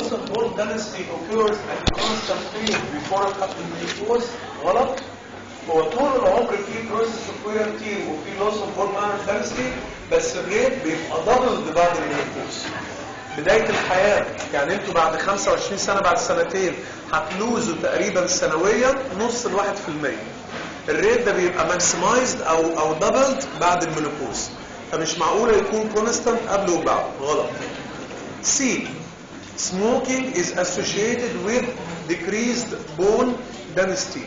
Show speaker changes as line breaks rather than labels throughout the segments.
loss of bone density occurs at a constant rate before couple menopause غلط هو طول العمر في بروسيس اوف وير تير وفي لوس اوف بون مارو density بس الريت بيبقى دبل بعد المنopause بداية الحياة يعني انتوا بعد 25 سنة بعد سنتين هتلوزوا تقريبا سنويا نص الواحد في المية الريت ده بيبقى ماكسمايزد او او دبلد بعد المينوبوز فمش معقولة يكون كونستانت قبل وبعد غلط C smoking is associated with decreased bone density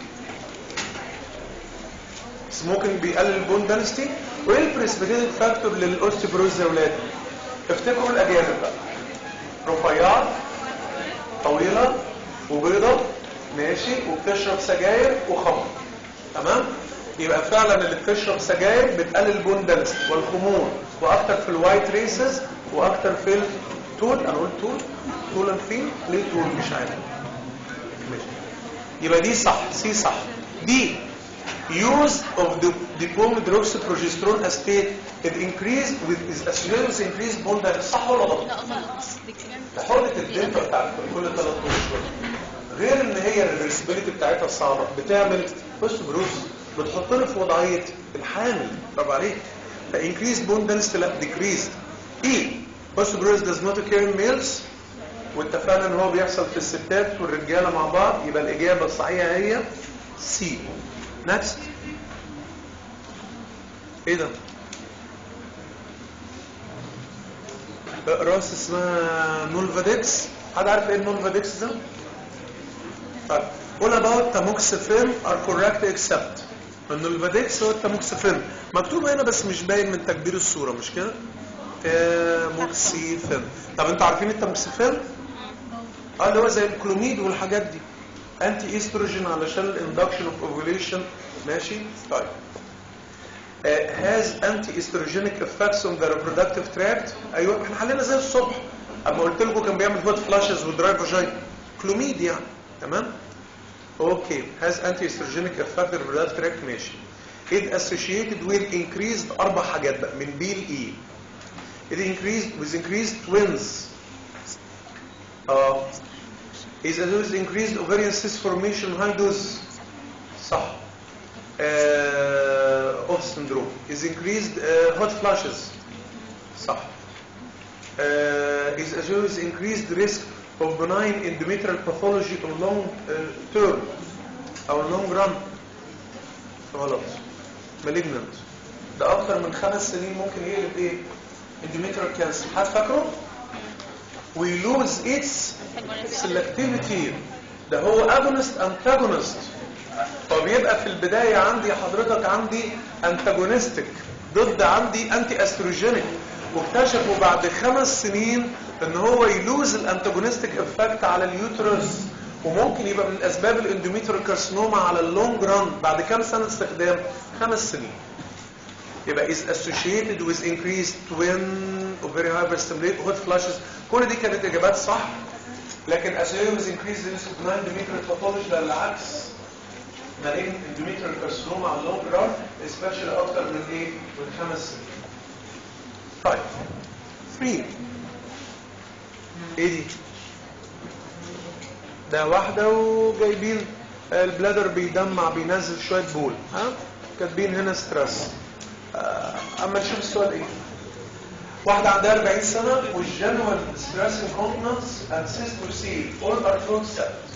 smoking بيقلل البون density وايه البريسبيتيتد فاكتور للاوستيبروز يا ولاد افتكروا الاجانب بقى رفيعة طويلة وبيضة ماشي وبتشرب سجاير وخمر تمام يبقى فعلا اللي بتشرب سجاير بتقلل البون دنس والخمور واكتر في الوايت ريسز واكتر في التول انا قلت تول تول اند فين ليه تول مش عارف ماشي يبقى دي صح سي صح دي use of the dipomidroxyprogesterone acetate it increase with is associated with increased bone density صح ولا غلط؟
لا غلط
ده حقنة الدنتا بتاعت كل ثلاث اشهر غير ان هي الريسبيليتي بتاعتها صعبه بتعمل بص بروس بتحطنا في وضعيه الحامل برافو عليك فانكريز بون دنسيتي لا ديكريز اي بص بروس does not occur in males واتفقنا ان هو بيحصل في الستات والرجاله مع بعض يبقى الاجابه الصحيحه هي سي نكست ايه ده راس اسمها نولفاديكس حد عارف ايه النولفاديكس ده؟ طيب all about tamoxifen are correct except النولفاديكس هو التاموكسيفين مكتوب هنا بس مش باين من تكبير الصورة مش كده؟ تاموكسيفين طب انتوا عارفين التاموكسيفين؟ اه اللي هو زي الكلوميد والحاجات دي انتي ايستروجين علشان الاندكشن اوف اوفوليشن ماشي؟ طيب Uh, has anti-estrogenic effects on the reproductive tract ايوه احنا حلينا زي الصبح اما قلت لكم كان بيعمل هوت فلاشز ودراي فاجين كلوميد يعني تمام اوكي has anti-estrogenic effect on the reproductive tract ماشي it associated with increased اربع حاجات بقى من بي ل اي it increased with increased twins اه is associated with increased ovarian cyst formation high dose صح uh, of syndrome is increased uh, hot flashes صح uh, is associated with increased risk of benign endometrial pathology on long uh, term او long run غلط malignant ده اكتر من خمس سنين ممكن يقلب ايه endometrial cancer حد فاكره we lose its selectivity ده هو agonist antagonist فبيبقى في البداية عندي حضرتك عندي انتاجونستيك ضد عندي انتي استروجينيك واكتشفوا بعد خمس سنين ان هو يلوز الانتاجونستيك افكت على اليوترس وممكن يبقى من اسباب الاندوميتريال كارسينوما على اللونج ران بعد كام سنة استخدام خمس سنين يبقى is associated with increased twin ovarian hyperstimulate hot flashes كل دي كانت اجابات صح لكن associated with increased risk of endometrial pathology ده العكس مالين اندوميتريال كارسينوما على اللونج ران سبيشال اكتر من ايه من خمس سنين طيب 3 ايه دي ده واحده وجايبين البلادر بيدمع بينزل شويه بول ها كاتبين هنا ستريس اما نشوف السؤال ايه واحدة عندها 40 سنة والجنوال ستريس انكونتنس and cyst receive all are float set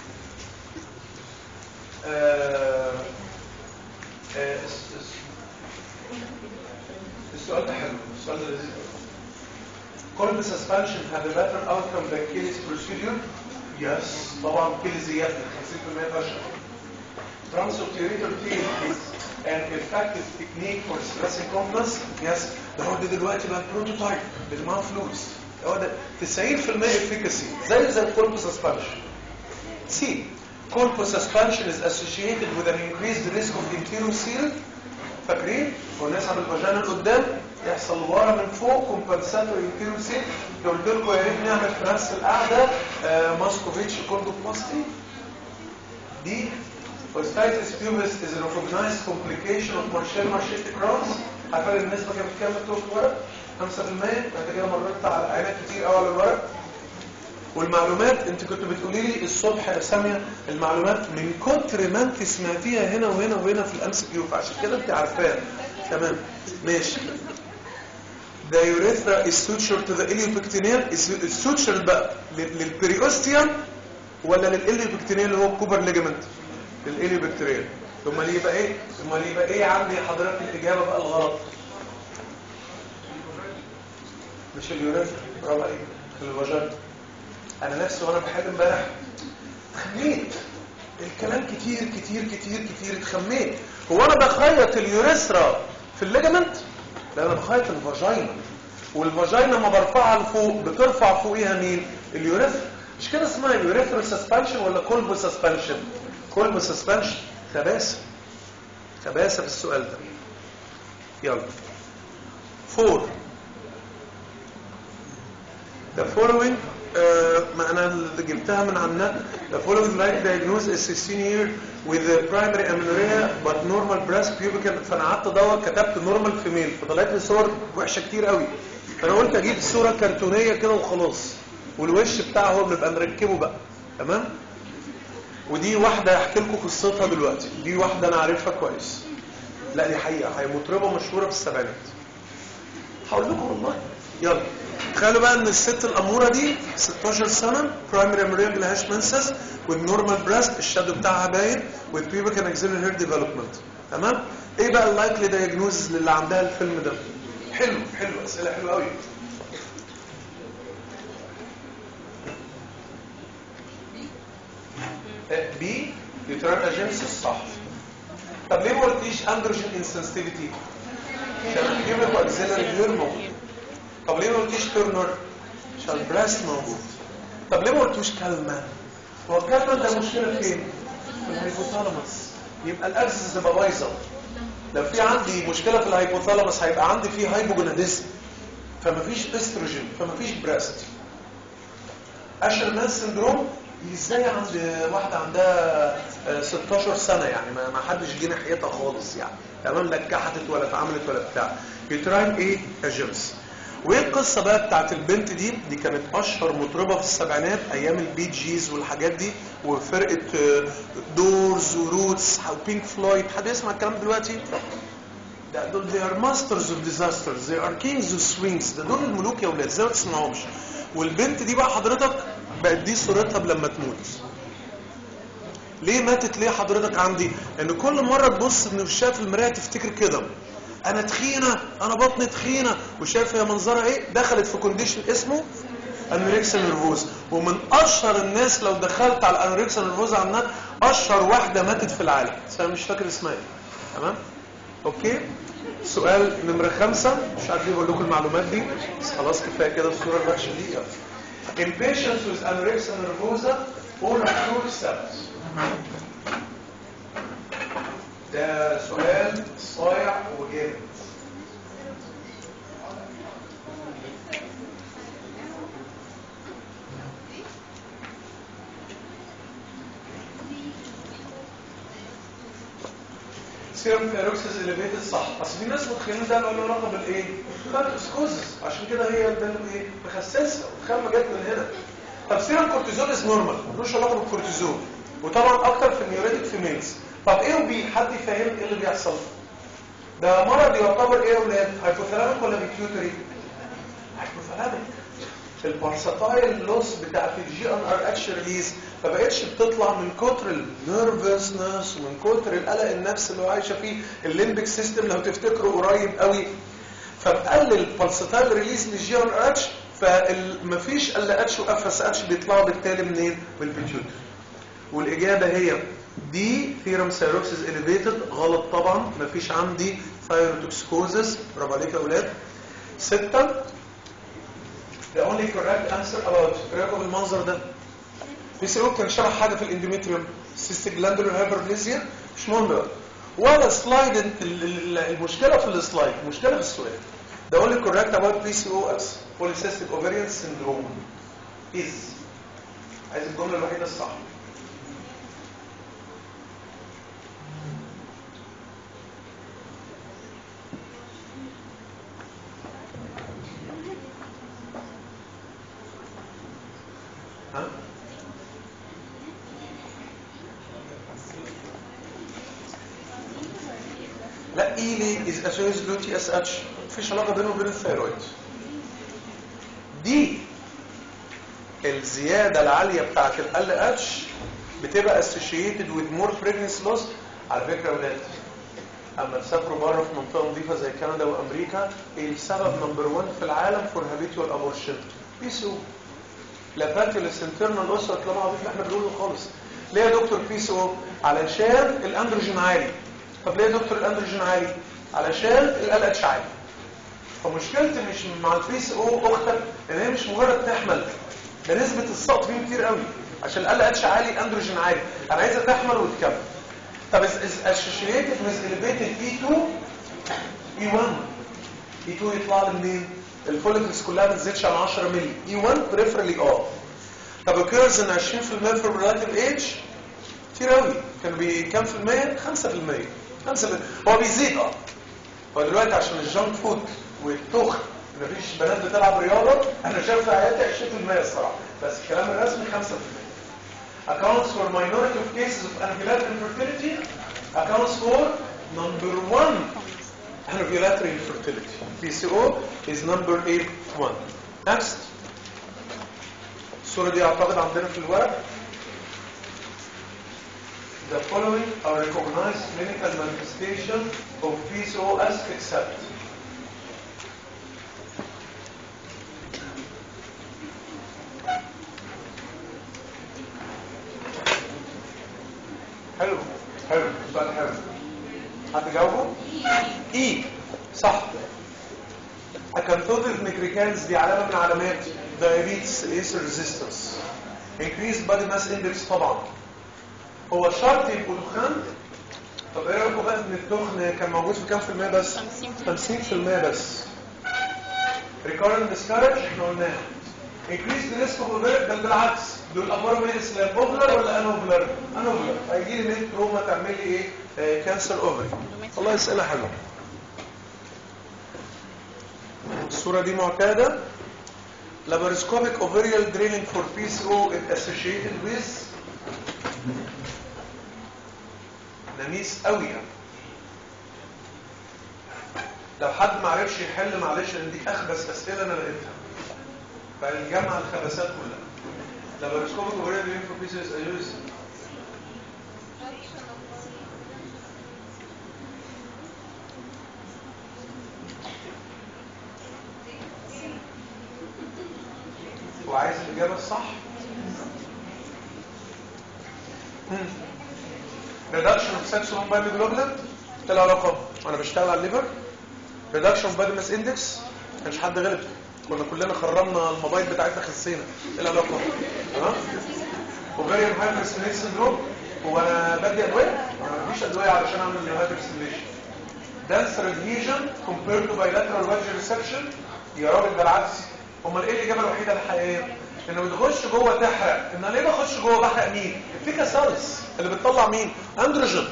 آه، آه، الس- الس- السؤال ده حلو السؤال ده لذيذ قوي. Could the suspension have a better outcome than Kelly's procedure? Yes طبعا كيلي زيادة 50% فشل Transobturator tape is an effective technique for stress incontinence Yes ده هو ده دلوقتي بقى بروتوتايب اللي معاه فلوس هو ده 90% efficacy زي زي الكولب suspension C. Corpus suspension is associated with an increased risk of enteroceal فاكرين؟ ونسحب الفاجينا لقدام يحصل ورا من فوق كومبنساتوري انتيروسيل قلت لكم يا ريت نعمل في نفس القعده آه ماسكوفيتش كوردوبلاستي دي Osteitis pubis is a recognized complication of Marshall Marchetti Crohn's عارفين النسبة كانت كام مكتوب في الورق؟ 5% انت كده مريت على عينات كتير قوي على الورق والمعلومات انت كنت بتقولي لي الصبح يا ساميه المعلومات من كتر ما انت سمعتيها هنا وهنا وهنا في الام سي كيو فعشان كده انت عارفاها تمام ماشي The urethra is sutured to the iliopectineal is sutured بقى للبريوستيوم ولا للإليوبكتينيال اللي هو الكوبر ليجمنت للإليوبكتينيال امال يبقى ايه امال يبقى ايه عندي حضرتك الاجابه بقى الغلط مش اليوريثرا برافو عليك الفاجينا انا نفسي وانا بحل امبارح اتخميت الكلام كتير كتير كتير كتير اتخميت هو انا بخيط اليوريثرا في الليجمنت لا انا بخيط الفاجينا والفاجينا لما برفعها لفوق بترفع فوقيها مين اليوريثرا مش كده اسمها يوريثرال سسبنشن ولا كولب سسبنشن كولب سسبنشن خباثه خباثه في السؤال ده يلا فور The following uh, ما انا اللي جبتها من على النت The following like diagnosed is 16 year with the primary amenorrhea but normal breast pubic فانا قعدت ادور كتبت normal female فطلعت لي صور وحشه كتير قوي فانا قلت اجيب الصوره كرتونيه كده وخلاص والوش بتاعه هو بنبقى نركبه بقى تمام ودي واحده هحكي لكم قصتها دلوقتي دي واحده انا عارفها كويس لا دي حقيقه هي مطربه مشهوره في السبعينات هقول لكم والله يلا تخيلوا بقى ان الست الاموره دي 16 سنه برايمري امريال ملهاش منسس والنورمال بريست الشادو بتاعها باين والبيبك and axillary hair development تمام ايه بقى اللايكلي دايجنوز اللي عندها الفيلم ده حلو حلو اسئله حلوه قوي بي يوتران اجنسس صح طب ليه ما قلتيش اندروجين انسنسيتيفيتي عشان تجيب لك اكسلري هير موجود طب ليه ما قلتيش تورنر عشان البراست موجود طب ليه ما قلتوش كالمان هو الكالمان ده مشكله فين في الهيبوثالاموس يبقى الاكسس تبقى بايظه لو في عندي مشكله في الهيبوثالاموس هيبقى عندي فيه هايبوجوناديزم فمفيش استروجين فمفيش براست اشر مان سندروم ازاي عند واحده عندها 16 سنه يعني ما ما حدش جه ناحيتها خالص يعني تمام لا اتكحتت ولا اتعملت ولا بتاع يوتراين ايه اجنس وايه القصه بقى بتاعت البنت دي دي كانت اشهر مطربه في السبعينات ايام البي جيز والحاجات دي وفرقه دورز وروتس وبينك فلويد حد يسمع الكلام دلوقتي ده دول they are masters of disasters they are kings of swings ده دول الملوك يا ولاد ازاي ما تسمعهمش والبنت دي بقى حضرتك بقت دي صورتها لما تموت ليه ماتت ليه حضرتك عندي ان كل مره تبص ان وشها في المرايه تفتكر كده انا تخينه انا بطني تخينه وشايفه هي منظرها ايه دخلت في كونديشن اسمه انوركسيا نيرفوز ومن اشهر الناس لو دخلت على الانوركسيا نيرفوز على النت اشهر واحده ماتت في العالم بس انا مش فاكر اسمها ايه تمام اوكي سؤال نمرة خمسة مش عارف ليه بقول لكم المعلومات دي بس خلاص كفاية كده الصورة الوحشة دي يلا. In patients with anorexia nervosa or acute cells ده سؤال صايع وجامد سيرم فيروكسيس اليفيتد صح اصل في ناس متخيلين ده له علاقه بالايه؟ بالسكوزس عشان كده هي ده ايه؟ مخسسه والخامه جت من هنا طب سيرم كورتيزول از نورمال ملوش علاقه بالكورتيزول وطبعا اكتر في النيوريتك فيميلز طب ايه وبي حد يفهم ايه اللي بيحصل؟ ده مرض يعتبر ايه يا اولاد؟ هايبوثالاميك ولا بيتيوتري؟ هايبوثالاميك البارساتايل لوس بتاعت الجي ان ار اتش ريليز ما بقتش بتطلع من كتر النيرفسنس ومن كتر القلق النفسي اللي هو عايشه فيه الليمبك سيستم لو تفتكروا قريب قوي فبقلل البارساتايل ريليز للجي ان ار اتش فمفيش الا اتش واف اس اتش بيطلعوا بالتالي منين؟ من البيتيوتري والاجابه هي دي ثيرم سيروكسيس اليفيتد غلط طبعا مفيش عندي ثايروتوكسكوزس برافو عليك يا اولاد ستة the only correct answer about راقب المنظر ده في سيروك كان شرح حاجه في الاندوميتريوم سيستيك جلاندولار هايبربليزيا مش مهم بقى ولا سلايد المشكله في السلايد المشكله في السؤال the only correct about PCOS polycystic ovarian syndrome is عايز الجمله الوحيده الصح لا ايلي از اسوسيد له تي اس اتش مفيش علاقه بينه وبين الثيرويد دي الزياده العاليه بتاعت ال اتش بتبقى اسوشيتد وذ مور فريجنس لوس على فكره يا ولاد اما تسافروا بره في منطقه نظيفه زي كندا وامريكا السبب نمبر 1 في العالم فور هابيتوال ابورشن بي سي او لا فاتيولس انترنال اسره طالما عبيط اللي احنا بنقوله خالص ليه يا دكتور بي سي او علشان الاندروجين عالي طب ليه يا دكتور الاندروجين عالي علشان ال اتش عالي فمشكلتي مش مع البي سي او اختك ان هي مش مجرد تحمل ده نسبه السقط فيه كتير قوي عشان ال اتش عالي الاندروجين عالي انا عايزه تحمل وتكمل طب اسوشيتد with elevated E2 E1 E2 يطلع لي منين؟ الفوليكلز كلها ما تزيدش عن 10 مللي E1 بريفرالي اه طب occurs ان 20% في relative age كتير قوي كان بي كام في المية؟ 5% 5% هو بيزيد اه هو دلوقتي عشان الجانك فود والتخن مفيش بنات بتلعب رياضه انا شايف في حياتي 20% الصراحه بس الكلام الرسمي 5% accounts for minority of cases of anaphylactic infertility accounts for number one anaphylactic infertility PCO is number 81 next الصورة دي اعتقد عندنا في الورق The following are recognized clinical manifestation of PCOS except حلو حلو سؤال حلو حد جاوبه؟ اي صح اكانثوزيس نيكريكانز دي علامه من علامات diabetes is resistance increased body mass index طبعا هو شرط يبقوا دخان طب ايه رايكم بقى ان الدخن كان موجود في كام في المية بس 50% بس recurrent discourage احنا قلناها increase the risk of ovarian بل بالعكس دول اخبارهم ايه اسلام اوفلر ولا انوفلر انوفلر هيجي لي من تروما تعمل لي ايه كانسر اوفري والله اسئله حلوه الصوره دي معتاده laparoscopic ovarial drilling for PCO is associated with نميس قوي يعني لو حد ما عرفش يحل معلش لان دي اخبث اسئله انا لقيتها فالجمع الخبثات كلها laparoscopic ovarial drilling for PCO is associated وعايز الإجابة الصح reduction of sex hormone bioglobulin ايه العلاقة؟ وانا بشتغل على الليفر reduction of body mass index كانش حد غلب كنا كلنا خرمنا الموبايل بتاعتنا خسينا ايه العلاقة؟ ها؟ ovarian hyperstimulation syndrome هو انا بدي ادوية؟ انا مفيش ادوية علشان اعمل hyperstimulation denser adhesion compared to bilateral vaginal resection يا راجل ده العكس امال ايه الاجابه الوحيده الحقيقيه انه بتخش جوه تحرق ان انا ليه بخش جوه بحرق مين الفيكا سالس اللي بتطلع مين اندروجين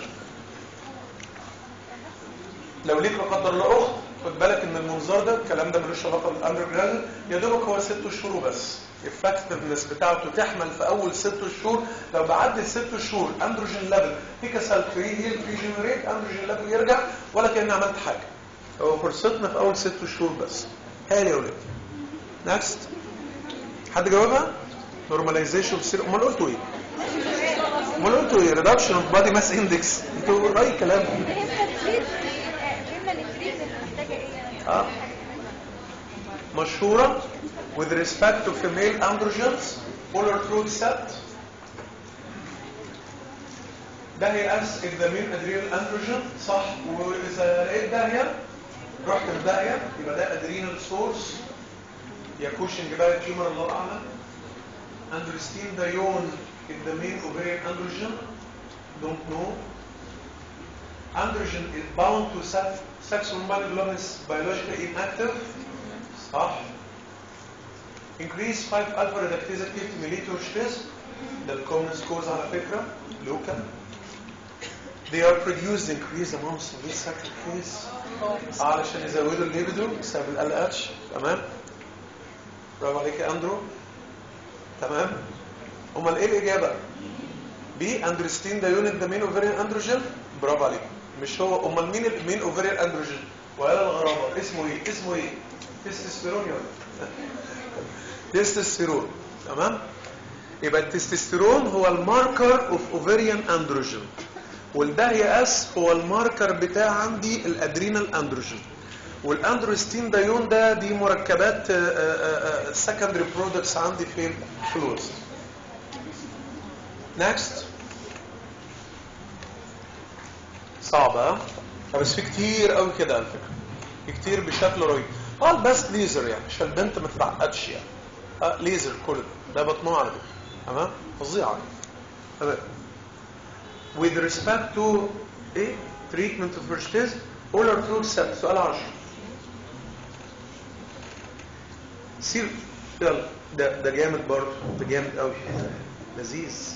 لو ليك لا قدر الله اخت خد بالك ان المنظار ده الكلام ده ملوش علاقه بالاندر جراد يا دوبك هو ست شهور وبس الفاكتفنس بتاعته تحمل في اول ست شهور لو بعد ست شهور اندروجين ليفل فيكا سال فري هيل فري جنريت اندروجين ليفل يرجع ولا كاني عملت حاجه هو فرصتنا في اول ست شهور بس هاني يا ولاد نكست حد جاوبها نورماليزيشن بتصير امال قلتوا ايه امال قلتوا ايه ريدكشن اوف بادي ماس اندكس انتوا اي كلام اه مشهوره with respect to female androgens polar throat set ده هي اس اكزامين ادرينال اندروجين صح واذا لقيت داهيه رحت في داهيه يبقى ده ادرينال سورس يا كوشنج بقى تيومر الله اعلم اندرستين دايون the main ovarian androgen don't know androgen is bound to sex sex hormone globulins biologically inactive صح increase 5 alpha reductase activity mellitus risk ده الكومنس كوز على فكره local they are produced increased amounts of this sacrifice علشان يزودوا الليبيدو بسبب ال اتش تمام برافو عليك يا اندرو تمام امال ايه الاجابه بي اندرستين ده يونت ده مين اوفرين اندروجين برافو عليك مش هو امال مين ال- مين اوفريال اندروجين ولا الغرابه اسمه ايه اسمه ايه تستوستيرون يا ولد. تستوستيرون تمام يبقى التستوستيرون هو الماركر اوف اوفريان اندروجين والدهيا اس هو الماركر بتاع عندي الادرينال اندروجين والاندروستين دايون ده دي مركبات سكندري برودكتس عندي فين في الوسط نيكست صعبة ها؟ بس في كتير قوي كده على فكرة في كتير بشكل رهيب اه بس ليزر يعني عشان البنت ما تتعقدش يعني اه ليزر كل ده ده بطنه على فكرة تمام فظيعة تمام with respect to ايه treatment of vertiges all or true except سؤال 10 سير يلا ده ده جامد برضه ده جامد قوي لذيذ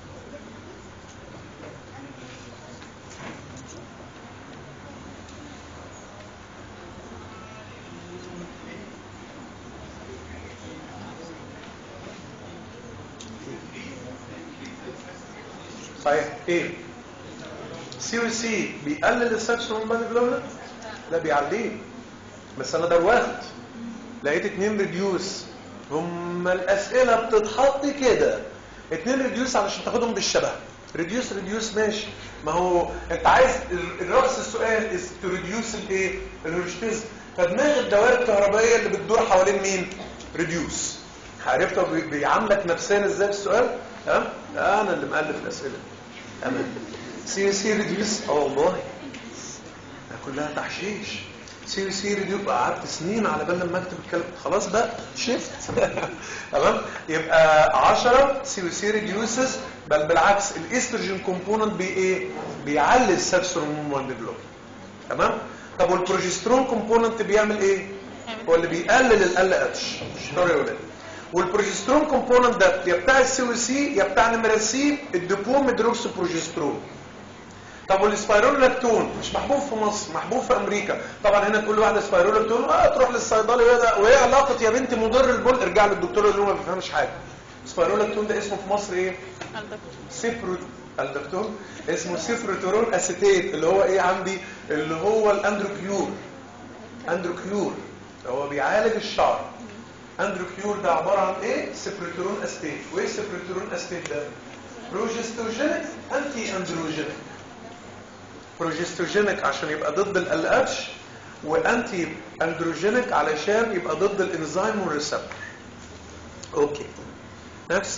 صحيح ايه سي او سي بيقلل السكشن من بلد لا بيعليه بس انا دروخت لقيت اتنين ريديوس هما الاسئله بتتحط كده اتنين ريديوس علشان تاخدهم بالشبه ريديوس ريديوس ماشي ما هو انت عايز ال- الرأس السؤال از تو ريديوس الايه الهيرشتيز فدماغ الدوائر الكهربائيه اللي بتدور حوالين مين ريديوس عرفت هو بي- بيعاملك نفسيا ازاي في السؤال تمام انا اللي مؤلف الاسئله تمام سي سي ريديوس اه والله ده كلها تحشيش سي سي ريديوس قعدت سنين على بال لما اكتب الكلام خلاص بقى شفت تمام يبقى 10 سي سي ريديوسز بل بالعكس الاستروجين كومبوننت بي ايه بيعلي السكس هرمون ديفلوب تمام طب والبروجسترون كومبوننت بيعمل ايه هو اللي بيقلل ال اتش شطار يا ولاد والبروجسترون كومبوننت ده يا بتاع السي سي يا بتاع نمره سي الدوبوم ميدروكس بروجسترون طب والسبايرولكتون مش محبوب في مصر محبوب في امريكا طبعا هنا تقول لواحده سبايرولكتون اه تروح للصيدلي وهي وهي علاقه يا بنتي مضر البول ارجع للدكتور اللي هو ما بيفهمش حاجه سبايرولكتون ده اسمه في مصر ايه سيبرو الدكتور اسمه سيفروتورون اسيتيت اللي هو ايه عندي اللي هو الاندروكيور اندروكيور هو بيعالج الشعر اندروكيور ده عباره عن ايه سيفروتورون اسيتيت وايه سيفروتورون اسيتيت ده بروجستوجينيك انتي اندروجينيك بروجستوجينيك عشان يبقى ضد ال اتش وانتي اندروجينيك علشان يبقى ضد الانزيم والريسبتور اوكي نكست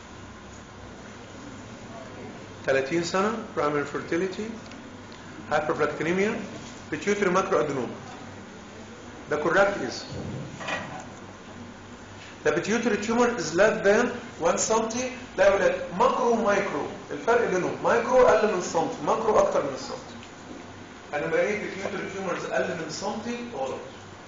30 سنه primary fertility hyperprolactinemia pituitary macroadenoma the correct is the pituitary tumor is less than 1 سم لا يا ولاد ماكرو ومايكرو الفرق بينهم مايكرو اقل من سم ماكرو اكتر من سم انا بلاقي pituitary tumors اقل من سم غلط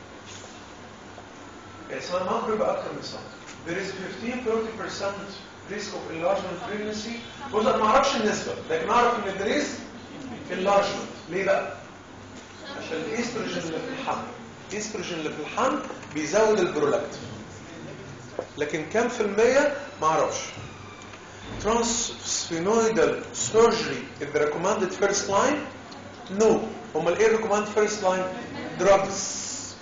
اسمها ماكرو يبقى اكتر من سم there is 15 30% risk of enlargement pregnancy بص انا ما اعرفش النسبه لكن اعرف ان there is enlargement ليه بقى عشان الاستروجين اللي في الحمل الاستروجين اللي في الحمل بيزود البرولاكتين لكن كم في المية ما اعرفش transsphenoidal surgery is the recommended first line no امال ايه recommended first line drugs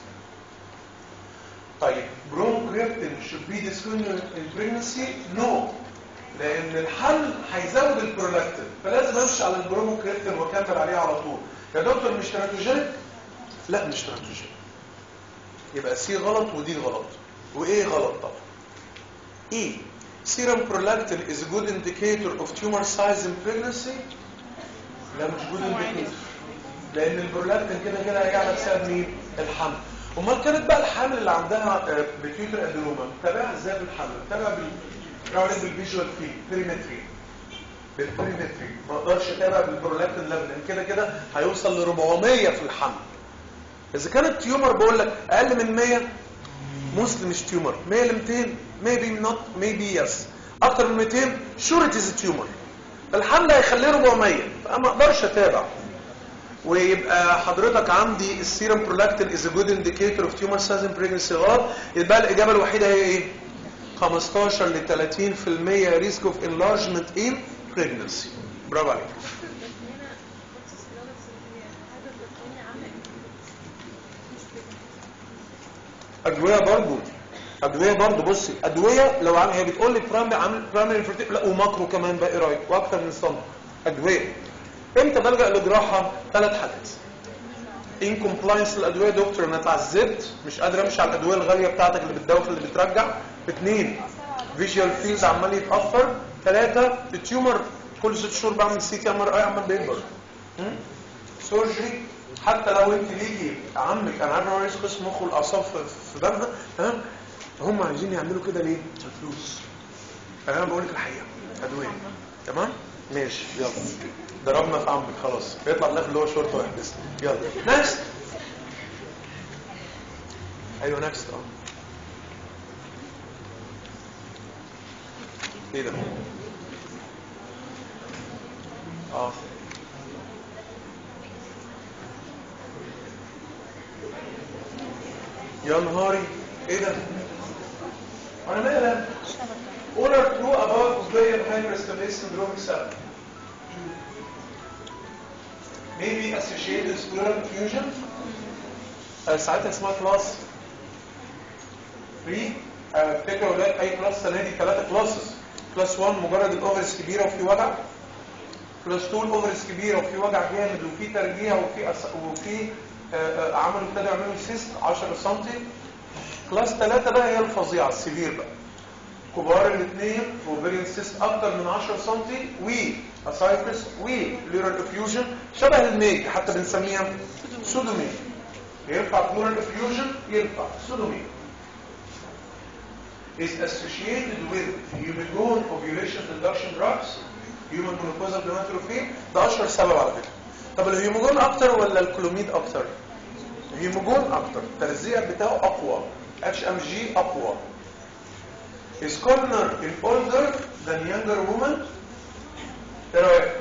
طيب برومكريبتين should be discontinued in pregnancy no لان الحل هيزود البرولاكتين فلازم امشي على البروموكريبتين واكمل عليه على طول يا دكتور مش تراتوجينيك لا مش تراتوجينيك يبقى سي غلط ودي غلط وايه غلط طبعا ايه serum prolactin is a good indicator of tumor size in pregnancy لا مش good indicator لان البرولاكتين كده كده هيعلى بسبب مين الحمل امال كانت بقى الحمل اللي عندها بيتيوتر ادينوما تابعها ازاي بالحمل تابع بال راولين بالفيجوال في بيريمتري بالبيريمتري ما اقدرش اتابع بالبرولاكتين ليفل لان كده كده هيوصل ل 400 في الحمل اذا كانت تيومر بقول لك اقل من 100 مسلم مش تيومر 100 ل 200 maybe not maybe yes اكتر من 200 sure it is a tumor الحمل هيخليه 400 فما اقدرش اتابع ويبقى حضرتك عندي السيرم برولاكتين is a good indicator of tumor size in pregnancy غلط يبقى الاجابه الوحيده هي ايه 15 ل 30% risk of enlargement in pregnancy برافو عليك ادويه برضو ادويه برضو بصي ادويه لو عامل هي بتقول لي برامي عامل برامي لا وماكرو كمان بقى ايه رايك واكتر من صنف ادويه امتى بلجا لجراحه ثلاث حاجات ان كومبلاينس الادويه دكتور انا اتعذبت مش قادر امشي على الادويه الغاليه بتاعتك اللي بتدوخ اللي بترجع اثنين فيجوال فيلز عمال يتاثر ثلاثه التيومر كل ست شهور بعمل سي تي ام ار اي عمال بيكبر سيرجري حتى لو انت ليكي عمك انا عارف إن هو رئيس قسم مخ والاعصاب في في بالها تمام هم عايزين يعملوا كده ليه؟ عشان فلوس انا بقول لك الحقيقه ادويه تمام ماشي يلا ضربنا في عمك خلاص يطلع في الاخر اللي هو شرطه ويحبسنا يلا نكست ايوه نكست اه ايه ده اه يا نهاري ايه ده انا مالي All are true about ovarian hyperestimulation syndrome except maybe associated with pleural effusion آه، ساعتها اسمها كلاس 3 افتكر يا ولاد اي كلاس السنه دي ثلاثه كلاسز كلاس 1 مجرد الاوفرز كبيره وفي وجع كلاس 2 الاوفرز كبيره وفي وجع جامد وفي ترجيع وفي أس... وفي آه، آه، عملوا ابتدوا يعملوا سيست 10 سم كلاس 3 بقى هي الفظيعه السيفير بقى كبار الاثنين اوفرين سيست اكتر من 10 سم و اسايتس و ليرال افيوجن شبه الميج حتى بنسميها سودومي ينفع بلورال افيوجن ينفع سودومي is associated with human ovulation induction drugs human menopausal gonadotropin ده اشهر سبب على فكره طب الهيموجون اكتر ولا الكلوميد اكتر الهيموجون اكتر الترزيع بتاعه اقوى اتش ام جي اقوى is commoner in older than younger women ايه رايك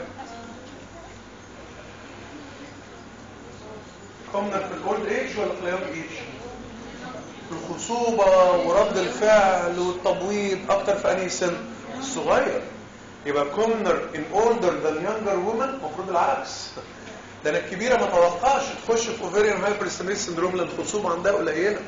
commoner في الاولد ايج ولا في اليونج ايج الخصوبة ورد الفعل والتبويض اكتر في انهي سن الصغير يبقى commoner in older than younger women المفروض العكس ده انا الكبيره ما توقعش تخش في ovarian hyperestimulation syndrome لان الخصوبه عندها قليله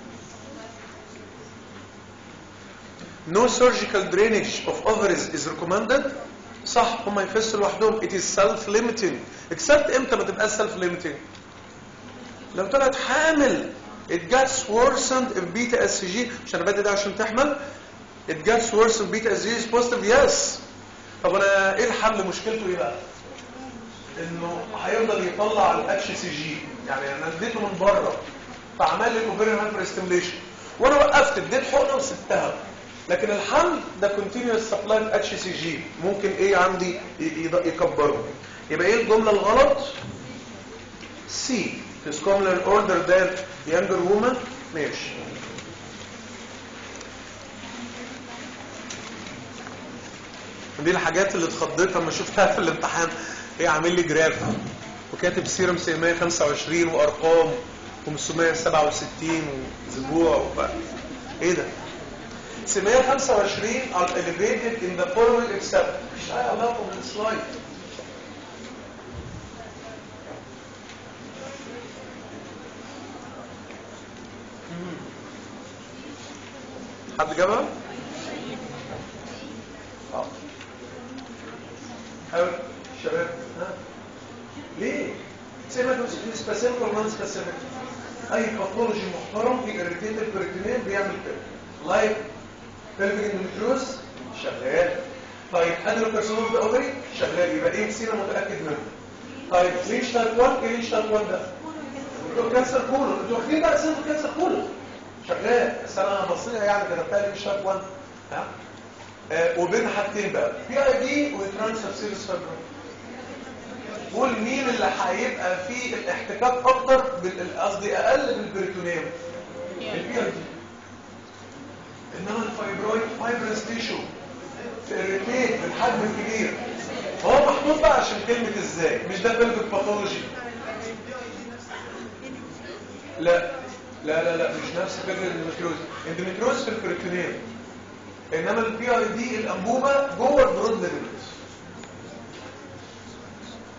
no surgical drainage of ovaries is recommended صح هم يفسوا لوحدهم it is self limiting except امتى ما تبقى self limiting لو طلعت حامل it gets worsened if beta SG عشان بدي ده عشان تحمل it gets worsened beta SG is positive yes طب انا ايه الحل مشكلته ايه بقى انه هيفضل يطلع الاتش سي جي يعني انا اديته من بره فعمل لي الاوفيريان هايبر ستيميليشن وانا وقفت اديت حقنه وسبتها لكن الحمل ده كونتينيوس سبلاي اتش سي جي ممكن ايه عندي ي- ي- يكبره يبقى ايه الجمله الغلط سي is commonly older than younger woman ماشي دي الحاجات اللي اتخضيت لما شفتها في الامتحان ايه عامل لي جراف وكاتب سيرم سي 125 وارقام و567 واسبوع وبقى. ايه ده 625 are elevated in the following except مش اي علاقه بالسلايد حد جابها؟ اه حلو شباب ها ليه؟ سيما سبيسيفيك ولا نون سبيسيفيك؟ اي باثولوجي محترم في اريتيتد بريتينين بيعمل كده لايك بيلفيك اندوميتريوز شغال طيب ادرينوكارسينوم ده اوفري شغال يبقى ايه سينا متاكد منه طيب ليش تايب 1 ايه ليش تايب 1 ده انتوا كانسر كولون انتوا واخدين بقى سيرة كانسر كولون شغال بس انا بصيها يعني كتبتها لي مش تايب 1 ها آه وبين حاجتين بقى بي اي دي وترانسفير سيريس فايبروم قول مين اللي هيبقى فيه الاحتكاك اكتر بال- قصدي اقل بالبريتونيوم البي اي دي انما الفايبرويد فايبرس تيشو في الريتين بالحجم الكبير هو محطوط بقى عشان كلمة ازاي مش ده بلفيك باثولوجي لا لا لا لا مش نفس فكرة الاندوميتريوز الاندوميتريوز في البريتونيوم انما البي اي دي الانبوبة جوه البرود ليجمنت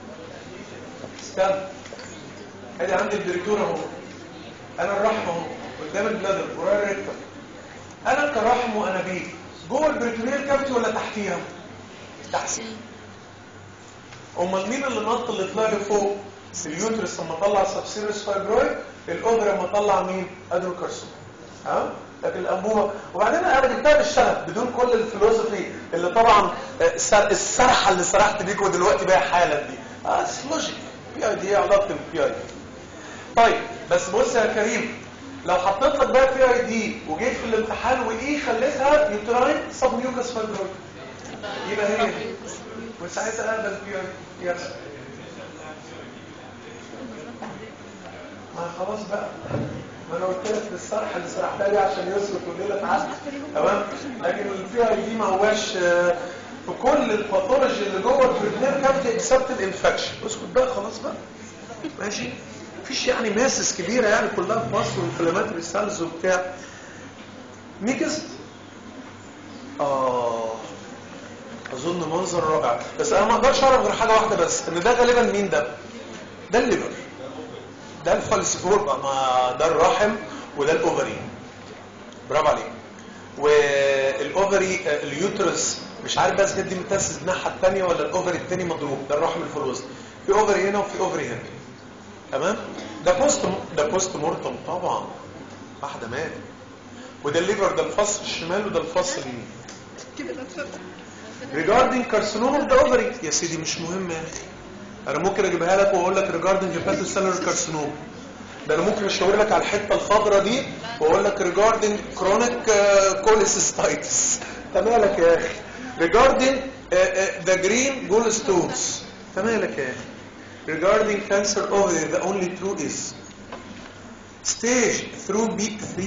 استنى ادي عندي الدكتور اهو انا الرحمه اهو قدام البلادر ورايا الريكتم انا كرحم وانابيب جوه البريتونيال كافيتي ولا تحتيها تحت امال مين اللي نط اللي طلع لفوق اليوترس لما طلع سبسيريس فايبرويد الاوفر لما طلع مين ادروكارسوم ها لكن الانبوبه وبعدين انا جبتها بالشغف بدون كل الفلوسفي اللي طبعا السر- السرحه اللي سرحت بيكم دلوقتي بقى حالا دي اه لوجيك بي اي دي ايه علاقه بالبي اي دي طيب بس بص يا كريم لو حطيت لك بقى بي اي دي وجيت في الامتحان وايه خليتها يوتراين سب ميوكس فايبرويد يبقى هي دي وساعتها اقبل بي اي دي يس ما خلاص بقى ما انا قلت لك بالصرح اللي سرحتها لي عشان يسكت والليله تعدي تمام لكن البي اي دي ما هواش آه، في كل الباثولوجي اللي جوه البريتنير كافيتي اكسبت الانفكشن اسكت بقى خلاص بقى ماشي مفيش يعني ماسس كبيره يعني كلها في مصر وانفلاماتوري سيلز وبتاع ميكست اه اظن منظر رائع بس انا ما اقدرش اعرف غير حاجه واحده بس ان ده غالبا مين ده ده الليفر ده الفالسفور بقى ما ده الرحم وده الاوفري برافو عليك والاوفري آه، اليوترس مش عارف بس دي متاسس الناحيه الثانيه ولا الاوفري الثاني مضروب ده الرحم الفلوس في اوفري هنا وفي اوفري هنا تمام ده بوست ده بوست مورتم طبعا واحده مات وده الليفر ده الفص الشمال وده الفص اليمين regarding carcinoma of the ovary يا سيدي مش مهم يا اخي انا ممكن اجيبها لك واقول لك regarding hepatocellular carcinoma ده انا ممكن اشاور لك على الحته الخضراء دي واقول لك regarding chronic uh, cholecystitis انت مالك يا اخي regarding uh, uh, the green gallstones انت مالك يا اخي regarding cancer ovary the only true is stage through B3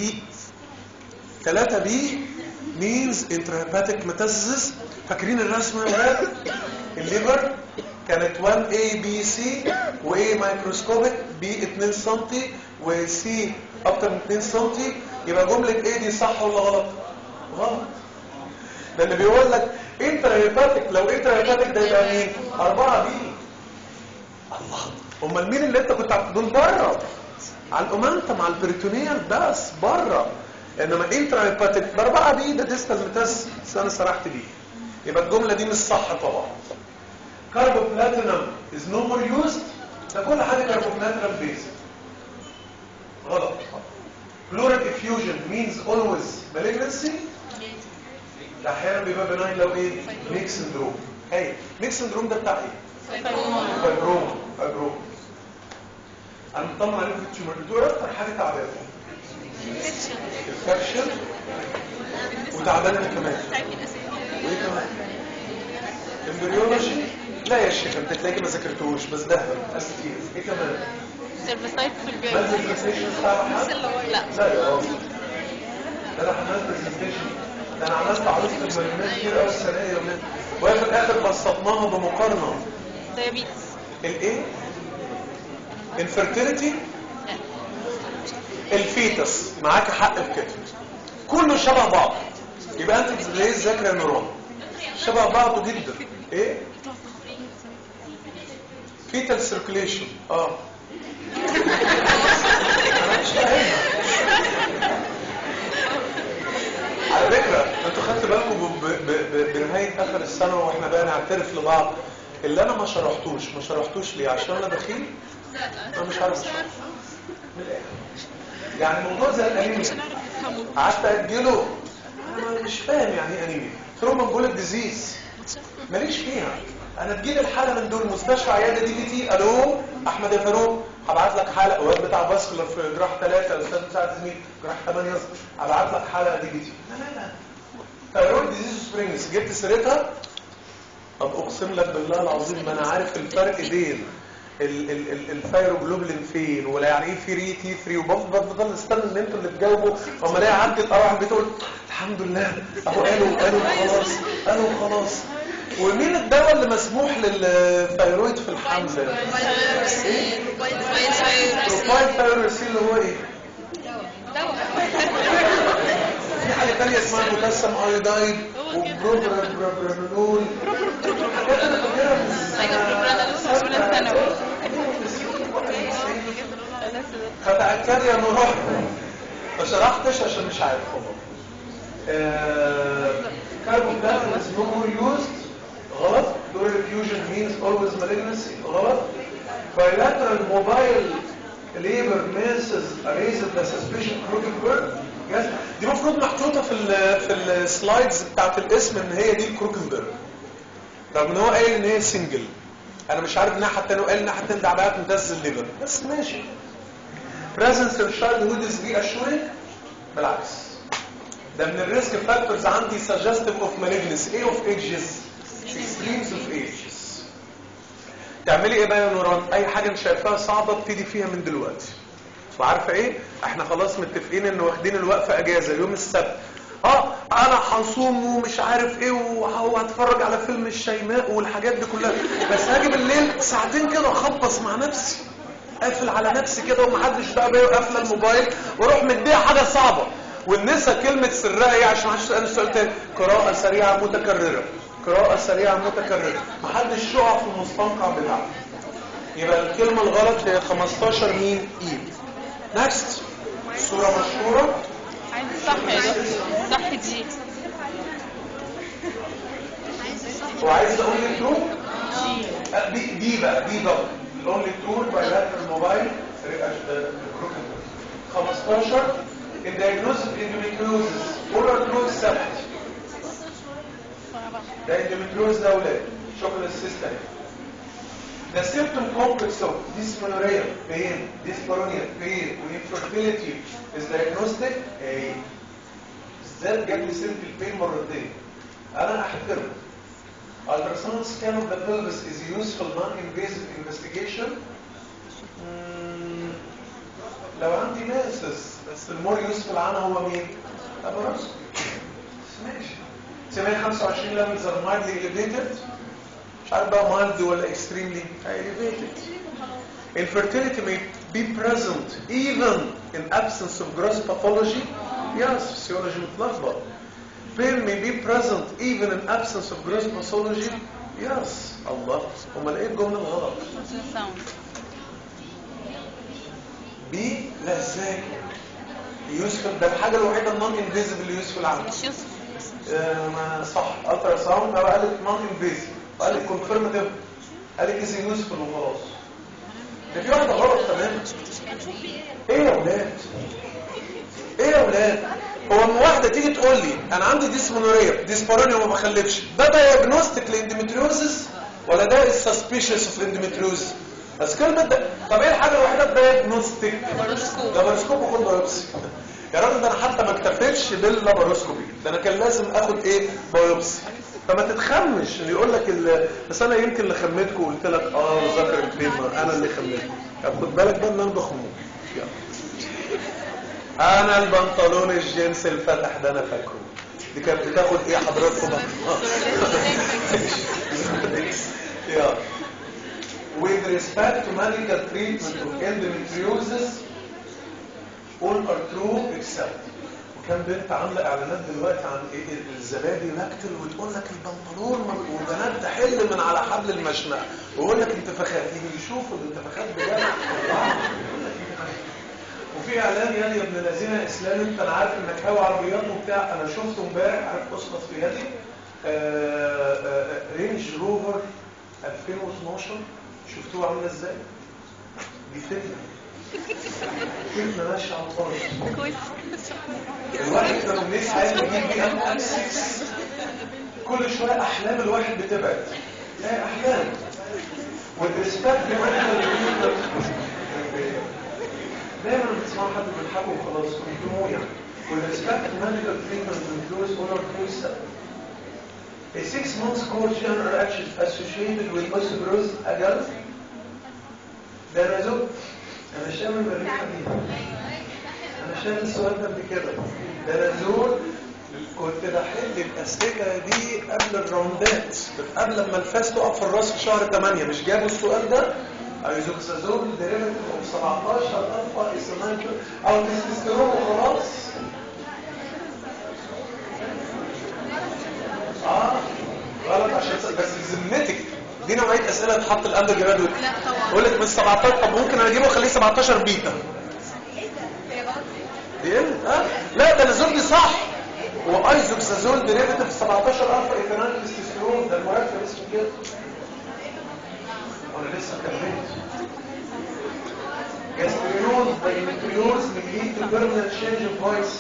3 B means intrahepatic metastasis فاكرين الرسمه يا ولاد الليفر كانت 1 A B C و A مايكروسكوبيك B 2 سم و C اكتر من 2 سم يبقى جمله A دي صح ولا غلط؟ غلط ده اللي بيقول لك انتراهيباتيك لو انتراهيباتيك ده يبقى مين؟ 4 بي الله امال مين اللي انت كنت دول بره على الامانتم على البريتونيال بس بره انما انترا هيباتيك باربعه بي ده ديستال ميتاس بس انا سرحت بيه يبقى الجمله دي مش صح طبعا كاربو بلاتينم از نو مور يوزد ده كل حاجه كاربو بلاتينم بيز غلط كلوريك افيوجن مينز اولويز مالجنسي ده احيانا بيبقى بناين لو ايه ميك سندروم اي ميك سندروم ده بتاع ايه فايبروما فايبروما انا مطمن عليكم في التيومر دول اكتر حاجه تعبانه انفكشن وتعبان انا كمان وايه كمان امبريولوجي لا يا شيخ انت تلاقي ما ذاكرتوش بس ده بس كتير ايه كمان
سيرفيسايت في البيت
مال برزنتيشن بتاع حد
لا
لا يا راجل ده انا عملت برزنتيشن ده انا عملت عروض المعلومات كتير قوي السنه دي يا ولاد وفي الاخر بسطناها بمقارنه
ديابيتس
الايه الفرتيليتي الفيتس معاك حق في كده كله شبه بعض يبقى انت ليه ذاكره يا نوران شبه بعضه جدا ايه فيتال سيركليشن اه أنا مش فاهمها. على فكره انتوا خدتوا بالكم ب- ب- ب- بنهايه اخر السنه واحنا بقى نعترف لبعض اللي انا ما شرحتوش ما شرحتوش ليه عشان انا بخيل انا مش عارف أشرح. من الآخر. يعني موضوع زي الانيميا قعدت اجله انا مش فاهم يعني ايه انيميا ثرومبن بوليك ديزيز ماليش فيها انا تجيلي الحاله من دول مستشفى عياده دي بي تي الو احمد يا فاروق هبعت لك حاله واد بتاع باسكولار في جراح ثلاثه الاستاذ مساعد زميل جراح ثمانيه هبعت لك حاله دي بي تي لا لا لا ثايرويد ديزيز سبرينجز جبت سيرتها طب اقسم لك بالله العظيم ما انا عارف الفرق بين ال- ال- ال- الثايروجلوبولين فين ولا يعني ايه في ري تي 3 وبفضل بفضل استنى ان انتوا اللي تجاوبوا اما الاقي عدت اروح البيت اقول الحمد لله اهو قالوا قالوا خلاص قالوا خلاص ومين الدواء اللي مسموح للثايرويد في الحمل؟ بروفايل ثايروسين اللي هو ايه؟ في حاجه ثانيه اسمها بوتاسيوم ايودايد وبروبرانول حاجات انا فاكرها من
ايوه
فتأكد يا نور ما شرحتش عشان مش عارف والله كاربون بلازما is no more used غلط dual fusion means always malignancy غلط bilateral mobile labor masses raised the suspicion crooked bird yes. دي المفروض محطوطه في ال في السلايدز بتاعت الاسم ان هي دي الكروكنبرج رغم ان هو قايل ان هي سنجل انا مش عارف الناحيه الثانيه وقال الناحيه الثانيه ده عمليات ممتاز الليفر بس ماشي presence of childhood is reassuring بالعكس ده من الريسك فاكتورز عندي suggestive of malignancy ايه of ages extremes of ages تعملي ايه بقى يا نوران اي حاجه انت شايفاها صعبه ابتدي فيها من دلوقتي وعارفه ايه احنا خلاص متفقين ان واخدين الوقفه اجازه يوم السبت اه انا هصوم ومش عارف ايه وهتفرج على فيلم الشيماء والحاجات دي كلها بس هاجي بالليل ساعتين كده اخبص مع نفسي قافل على نفسي كده ومحدش بقى بيا قافله الموبايل واروح مديها حاجه صعبه والنسا كلمه سرها ايه عشان محدش يسالني السؤال تاني قراءه سريعه متكرره قراءه سريعه متكرره محدش يقع في المستنقع بتاعه يبقى الكلمه الغلط هي 15 مين ايد نكست صوره مشهوره
عايز صح يا دكتور صح دي
وعايز اقول لك ترو
جي
أه، دي دي بقى دي ضغط الاونلي تول بايلاترال موبايل 15 الدايجنوز اندوميتريوزس اولر تروز سبت ده اندوميتريوز ده اولاد شغل السيستم The symptom complex of dysmenorrhea, pain, dyspareunia, pain, infertility is diagnostic. ايه ازاي جاب لي سيره البين مرتين؟ انا احترم. Ultrasound scan of the pelvis is useful non-invasive investigation. مم، لو عندي ماسس بس المور يوسفل عنها هو مين؟ لاباروسكوبي. ماشي. 725 levels are mildly elevated. مش عارف بقى mild ولا extremely elevated. Infertility may be present even in absence of gross pathology. Yes, physiology متلخبط. Pain may be present even in absence of gross pathology. Yes. الله. امال ايه الجمله الغلط؟
ساوند
بي لا ازاي؟ يوسفل ده الحاجه الوحيده النون انفيزبل اللي يوسفل عنها.
مش يوسف
آه، ما صح الترا ساوند هو قال لك نون انفيزبل وقال لك كونفيرماتيف قال لك از يوسفل وخلاص. ده في واحده غلط تماما. ايه يا ولاد؟ ايه يا ولاد؟ هو اما واحده تيجي تقول لي انا عندي ديسمونوريا ديسبارونيا وما بخلفش ده دايجنوستيك لاندوميتريوزس ولا ده السسبيشس اوف اندوميتريوزس؟ بس كلمه ده طب ايه الحاجه الوحيده الدايجنوستيك؟
لاباروسكوب
لاباروسكوب وخد بايوبسي يا راجل ده انا حتى ما اكتفيتش باللاباروسكوبي ده انا كان لازم اخد ايه بايوبسي فما تتخمش اللي يقول لك ال... بس انا يمكن اللي خميتكم وقلت لك اه ذكر الكلمه انا اللي خميتكم طب خد بالك بقى ان انا بخموك يلا انا البنطلون الجينز الفتح ده انا فاكره دي كانت بتاخد ايه حضراتكم يلا with respect to medical treatment of endometriosis all are true except وكان بنت عامله اعلانات دلوقتي عن ايه الزبادي لاكتل وتقول لك البنطلون ما- وبنات تحل من على حبل المشنقه ويقول لك انتفاخات يجي يشوفوا الانتفاخات بجد وفي اعلان يعني يا ابن الذين اسلام انت انا عارف انك هاوي عربيات وبتاع انا شفته امبارح عارف اسقط في يدي آه، آه، رينج روفر 2012 شفتوه عامله ازاي؟ دي فتنه فتنه ماشيه على الارض
كويس
الواحد كانوا بنسعى يجيب بي ام ام 6 كل شويه احلام الواحد بتبعد لا احلام والريسبكت دايما بتسمعوا حد بيضحكوا وخلاص كنتموا يعني والريسبكت ميديكال تريتمنت انكلوز اون اور كويس A six months course general action associated with osteoporosis adult ده انا زوج انا شامم الريحه دي انا شايف السؤال ده قبل كده ده انا زول كنت بحل الاسئله دي قبل الراوندات قبل لما الفاس تقف في الراس في شهر 8 مش جابوا السؤال ده ايزوكسازول ديريفيتيف اوف 17 الفا اسمايل او تستوستيرون وخلاص اه غلط عشان بس ذمتك دي نوعيه اسئله تحط الاندر جرادويت
لا طبعا
يقول لك من 17 طب ممكن انا اجيبه واخليه 17 بيتا بيقل اه لا ده الازول دي صح وايزوكسازول ديريفيتيف 17 الفا ايثانول تستوستيرون ده المركب اسمه كده انا لسه كملت جاسترينوز دايمتريوز ليد تو بيرمننت تشينج اوف فويس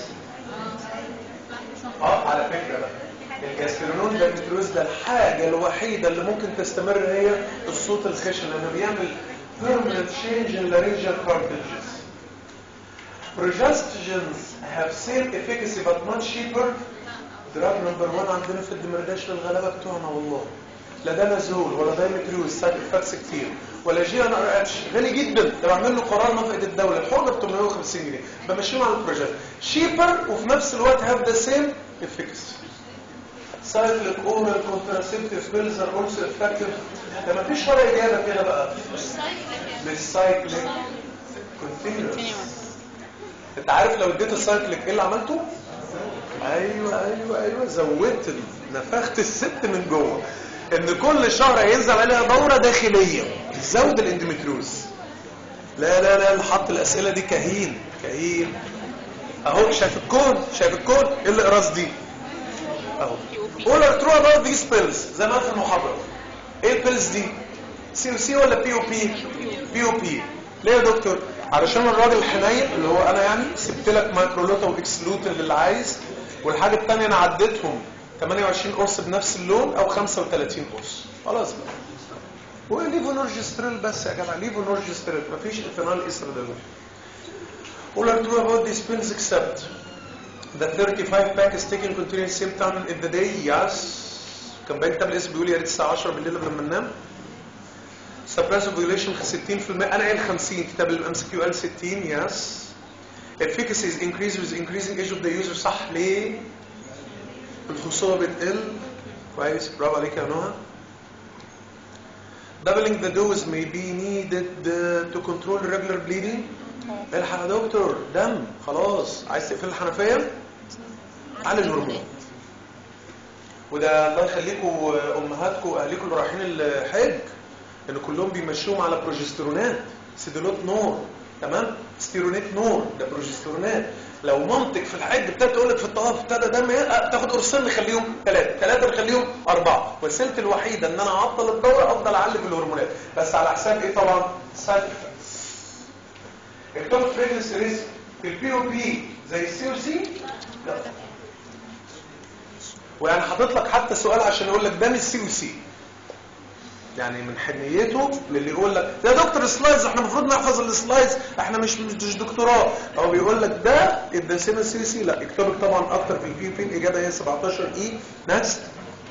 اه على فكره بقى الجاسترينون دايمتريوز ده الحاجه الوحيده اللي ممكن تستمر هي الصوت الخشن لانه بيعمل permanent change in laryngeal cartilages Progestogens have same efficacy but much cheaper drug number 1 عندنا في الدمرداش للغلابه بتوعنا والله لا ده نازول ولا دايمتريوز سايد افكتس كتير ولا جي ان ار اتش غالي جدا ده بعمل له قرار نفقه الدوله الحقنه ب 850 جنيه بمشيهم على البروجكت شيبر وفي نفس الوقت هاف ذا سيم افكتس سايكليك اورال كونتراسيبتيف بيلز ار اولسو افكتيف ده مفيش ولا اجابه كده بقى مش سايكليك كونتينيوس انت عارف لو اديت السايكليك ايه اللي عملته؟ ايوه ايوه ايوه زودت ال- نفخت الست من جوه ان كل شهر هينزل عليها دوره داخليه تزود الاندوميتريوز لا لا لا اللي حط الاسئله دي كهين كهين اهو شايف الكون شايف الكون ايه الاقراص دي اهو قول ارترو اباوت ذيس بيلز زي ما في المحاضره ايه البيلز دي سي او سي ولا بي او بي بي او بي ليه يا دكتور علشان الراجل الحنين اللي هو انا يعني سبت لك مايكرولوتا واكسلوتين للي عايز والحاجه الثانيه انا عديتهم 28 قرص بنفس اللون او 35 قرص خلاص بقى هو ليفونورجستريل بس يا جماعه ليفونورجستريل مفيش ايثانول استرادول All are true about these pills except the 35 pack is taken continuous same time in the day yes كان باين كتاب الاسم بيقول يا ريت الساعه 10 بالليل قبل ما ننام suppressive violation 60% انا قايل 50 كتاب الام سي كيو قال 60 yes efficacy is increased with increasing age of the user صح ليه الخصوبه بتقل كويس برافو عليك يا نهى doubling the dose may be needed uh, to control regular bleeding الحق يا دكتور دم خلاص عايز تقفل الحنفيه على الهرمون وده الله يخليكم امهاتكم واهاليكم اللي رايحين الحج ان كلهم بيمشوهم على بروجسترونات سيدولوت نور تمام ستيرونيت نور ده بروجسترونات لو مامتك في الحج ابتدت تقول لك في الطواف ابتدى دم يقع، تاخد قرصين نخليهم ثلاثه ثلاثه نخليهم اربعه وسيلتي الوحيده ان انا اعطل الدوره افضل اعلي في الهرمونات بس على حساب ايه طبعا سايد افكتس التوب بريجنسي ريسك في البي او بي زي السي او سي لا ويعني حاطط لك حتى سؤال عشان يقول لك ده مش سي او سي يعني من حنيته للي يقول لك يا دكتور سلايدز احنا المفروض نحفظ السلايدز احنا مش مش دكتوراه او بيقول لك ده الدسمه سي سي لا اكتبك طبعا اكتر في البي بي الاجابه هي 17 اي نكست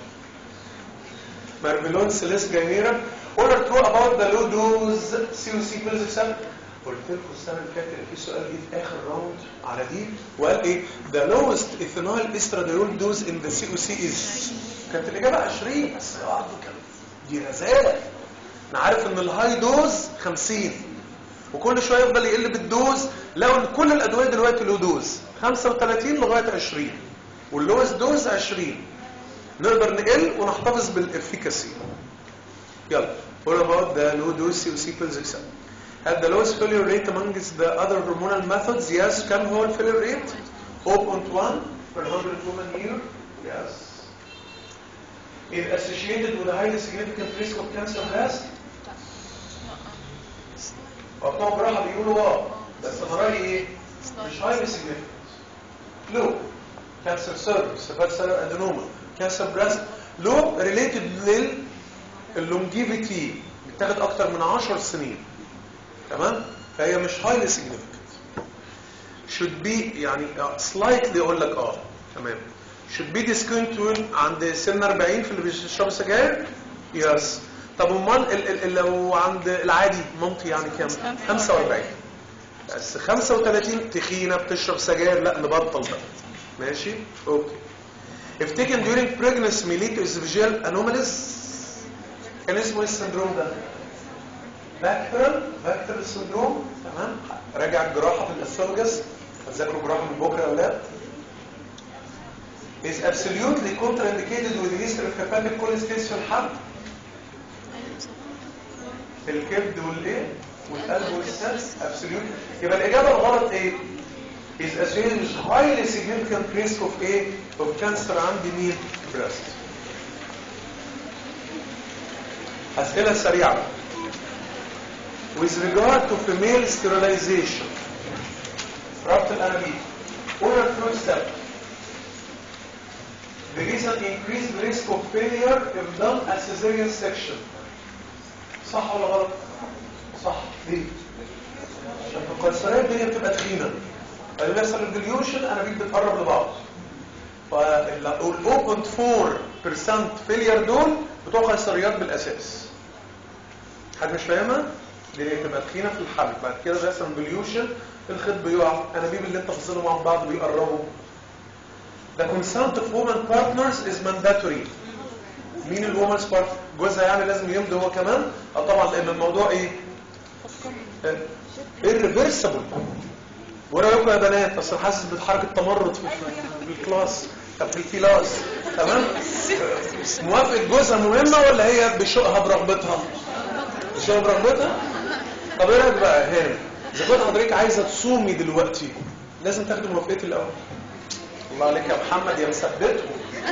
مارفيلون سيليس جاينيرا order true about the low dose COC pills except قلت لكم السنه اللي فاتت إن في سؤال جه في اخر راوند على دي وقال ايه the lowest ethanol estradiol dose in the COC is كانت الاجابه 20 بس برضه كانت دي رزاله انا عارف ان الهاي دوز 50 وكل شويه يفضل يقل بالدوز لو ان كل الادويه دلوقتي له دوز 35 لغايه 20 واللوز دوز 20 نقدر نقل ونحتفظ بالافيكاسي يلا what about the low dose COC pills except At the lowest failure rate amongst the other hormonal methods, yes. كم هو الفيلر rate? 0.1 per 100 women year, yes. Is associated with a highly significant risk of cancer breast? وبتوع براحة بيقولوا اه بس انا رايي ايه؟ مش highly significant. Low. Cancer cervix, hepatocellular adenoma, cancer breast. Low related لل اللونجيفيتي بتاخد اكتر من 10 سنين. تمام فهي مش highly significant should be يعني slightly اقول لك اه تمام should be discontinued عند سن 40 في اللي بيشربوا سجاير يس طب امال ال- ال- لو عند العادي مامتي يعني كام 45 بس 35 تخينه بتشرب سجاير لا نبطل بقى ماشي اوكي if taken during pregnancy may lead to esophageal anomalies كان اسمه ايه السندروم ده باكترال باكترال سندروم تمام راجع الجراحه في الاسوفجس هتذاكروا جراحه من بكره يا اولاد is absolutely contraindicated with the history of hepatic cholestasis في الحمل في الكبد والايه والقلب والسلس absolutely يبقى الاجابه الغلط ايه is associated with highly significant risk of a of cancer عند مين breast أسئلة سريعة with regard to female sterilization ربط الأنابيب oral fluid step there is an increased risk of failure if done as cesarean section صح ولا غلط؟ صح ليه؟ عشان في القيصرية الدنيا بتبقى تخينة فلما بيحصل الديليوشن انابيب بتقرب لبعض فال 0.4% فيلير دول بتوع قيصريات بالاساس حد مش فاهمها؟ دي بتبقى تخينه في الحمل بعد كده بيحصل ديليوشن الخيط بيقع الانابيب اللي انت فاصلهم مع بعض بيقربوا The consent of women partners is mandatory مين الومنز بارت جوزها يعني لازم يمضي هو كمان اه طبعا لان الموضوع ايه irreversible وانا لكم يا بنات اصل حاسس بحركه تمرد في في الكلاس طب في الكلاس تمام موافقه جوزها مهمه ولا هي بشوقها برغبتها بشوقها برغبتها طب ايه رايك بقى هانم اذا كنت حضرتك عايزه تصومي دلوقتي لازم تاخدي موافقتي الاول الله عليك يا محمد يا مثبته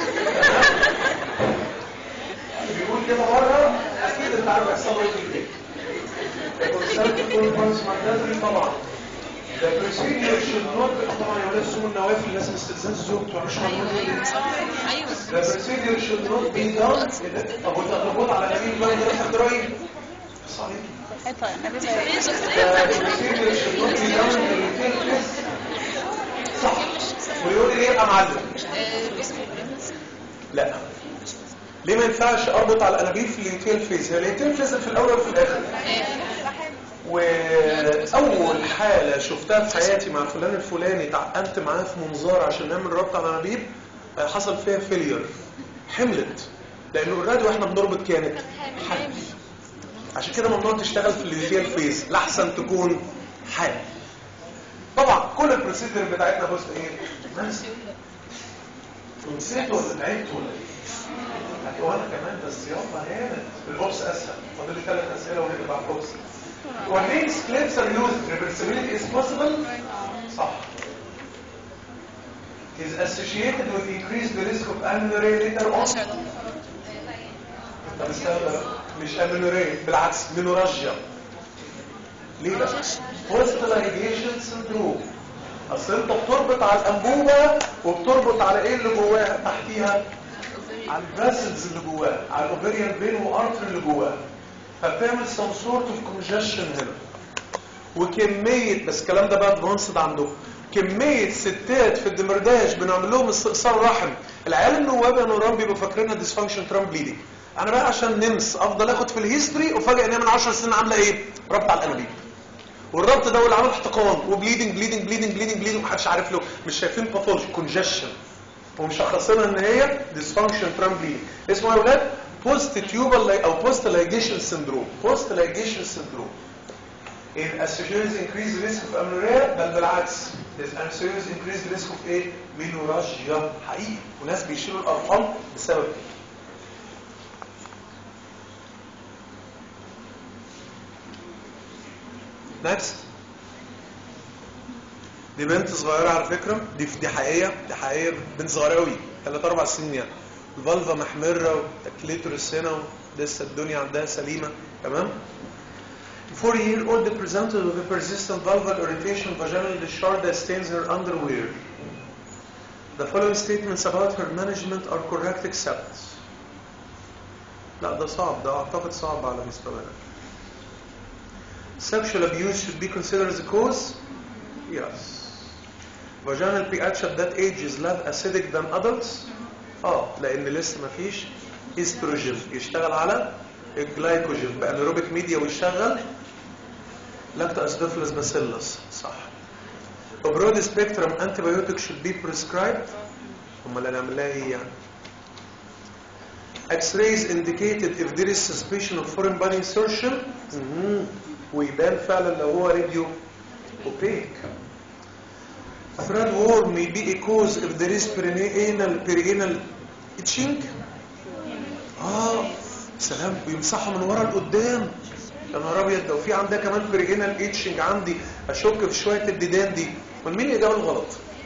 بيقول كده بره اكيد انت عارف يحصل له ايه في البيت الكونسلت كل كونس مانداتري طبعا The procedure should not طبعا يا ولاد سمو النوافل لازم استئذان زوجته مش مضمون
ايوه
The procedure should not be done طب وانت هتربط على نبيل بقى ده تحت رأيي بس عليك
حيطه النبي
The procedure should not be done in the retail place صح ويقول لي يبقى معلم لا ليه ما ينفعش اربط على الانابيب في الانتيل فيز هي الانتيل فيز في الاول وفي الاخر واول حاله شفتها في حياتي مع فلان الفلاني تعقمت معاه في منظار عشان نعمل ربط على الانابيب آه، حصل فيها فيلير حملت لانه اوريدي واحنا بنربط كانت حمل عشان كده ممنوع تشتغل في الانتيل فيز لاحسن تكون حامل طبعا كل البروسيدر بتاعتنا بص ايه ناس نسيت ولا تعبت ولا ايه وانا كمان بس يلا هانت الاوبس اسهل فاضل لي ثلاث اسئله ونبقى على الاوبس وهينز كليبس ار يوزد reversibility is possible صح is associated with increased risk of amenorrhea later on طب استنى مش amenorrhea بالعكس منورجيا ليه بقى؟ post ligation syndrome اصل انت بتربط على الانبوبه وبتربط على ايه اللي جواها تحتيها على الفاسلز اللي جواها على الاوفيريان فين وارتر اللي جواها فبتعمل some sort of congestion هنا وكميه بس الكلام ده بقى ادفانسد عندهم كميه ستات في الدمرداش بنعمل لهم استئصال رحم العيال النواب يا نوران بيبقوا فاكرينها ديسفانكشن ترام بليدنج انا بقى عشان نمس افضل اخد في الهيستوري وفجاه ان هي من 10 سنين عامله ايه ربط على الانابيب والربط ده واللي عامل احتقان وبليدنج بليدنج بليدنج بليدنج بليدنج محدش عارف له مش شايفين باثولوجي كونجشن ومشخصينها ان هي ديسفانكشن ترام بليدنج اسمه يا اولاد بوست تيوبال او بوست لايجيشن سندروم بوست لايجيشن سندروم in associated increased risk of amenorrhea بل بالعكس there's an associated increased risk of ايه menorrhagia حقيقي وناس بيشيلوا الارقام بسبب كده next دي بنت صغيرة على فكرة دي دي حقيقية دي حقيقية بنت صغيرة قوي ثلاث أربع سنين يعني الفالفا محمرة والكليتورس هنا ولسه الدنيا عندها سليمة تمام Four year old presented with a persistent vulval irritation vaginal discharge that stains her underwear. The following statements about her management are correct except لا ده صعب ده أعتقد صعب على مستوانا Sexual abuse should be considered as a cause? Yes. Vaginal pH at that age is less acidic than adults? اه لأن لسه ما فيش استروجين يشتغل على الجلايكوجين بانيروبيك ميديا ويشتغل لاكتو اسيدوفيلس باسيلس صح A broad spectrum antibiotic should be prescribed امال هنعمل لها ايه يعني X-rays indicated if there is suspicion of foreign body insertion مهم. ويبان فعلا لو هو راديو opaque Thread worm may be a cause if there is perianal perianal itching اه سلام ويمسحوا من ورا لقدام يا نهار ابيض لو في عندها كمان بريجينال ايتشنج عندي اشك في شويه الديدان دي امال مين الاجابه الغلط؟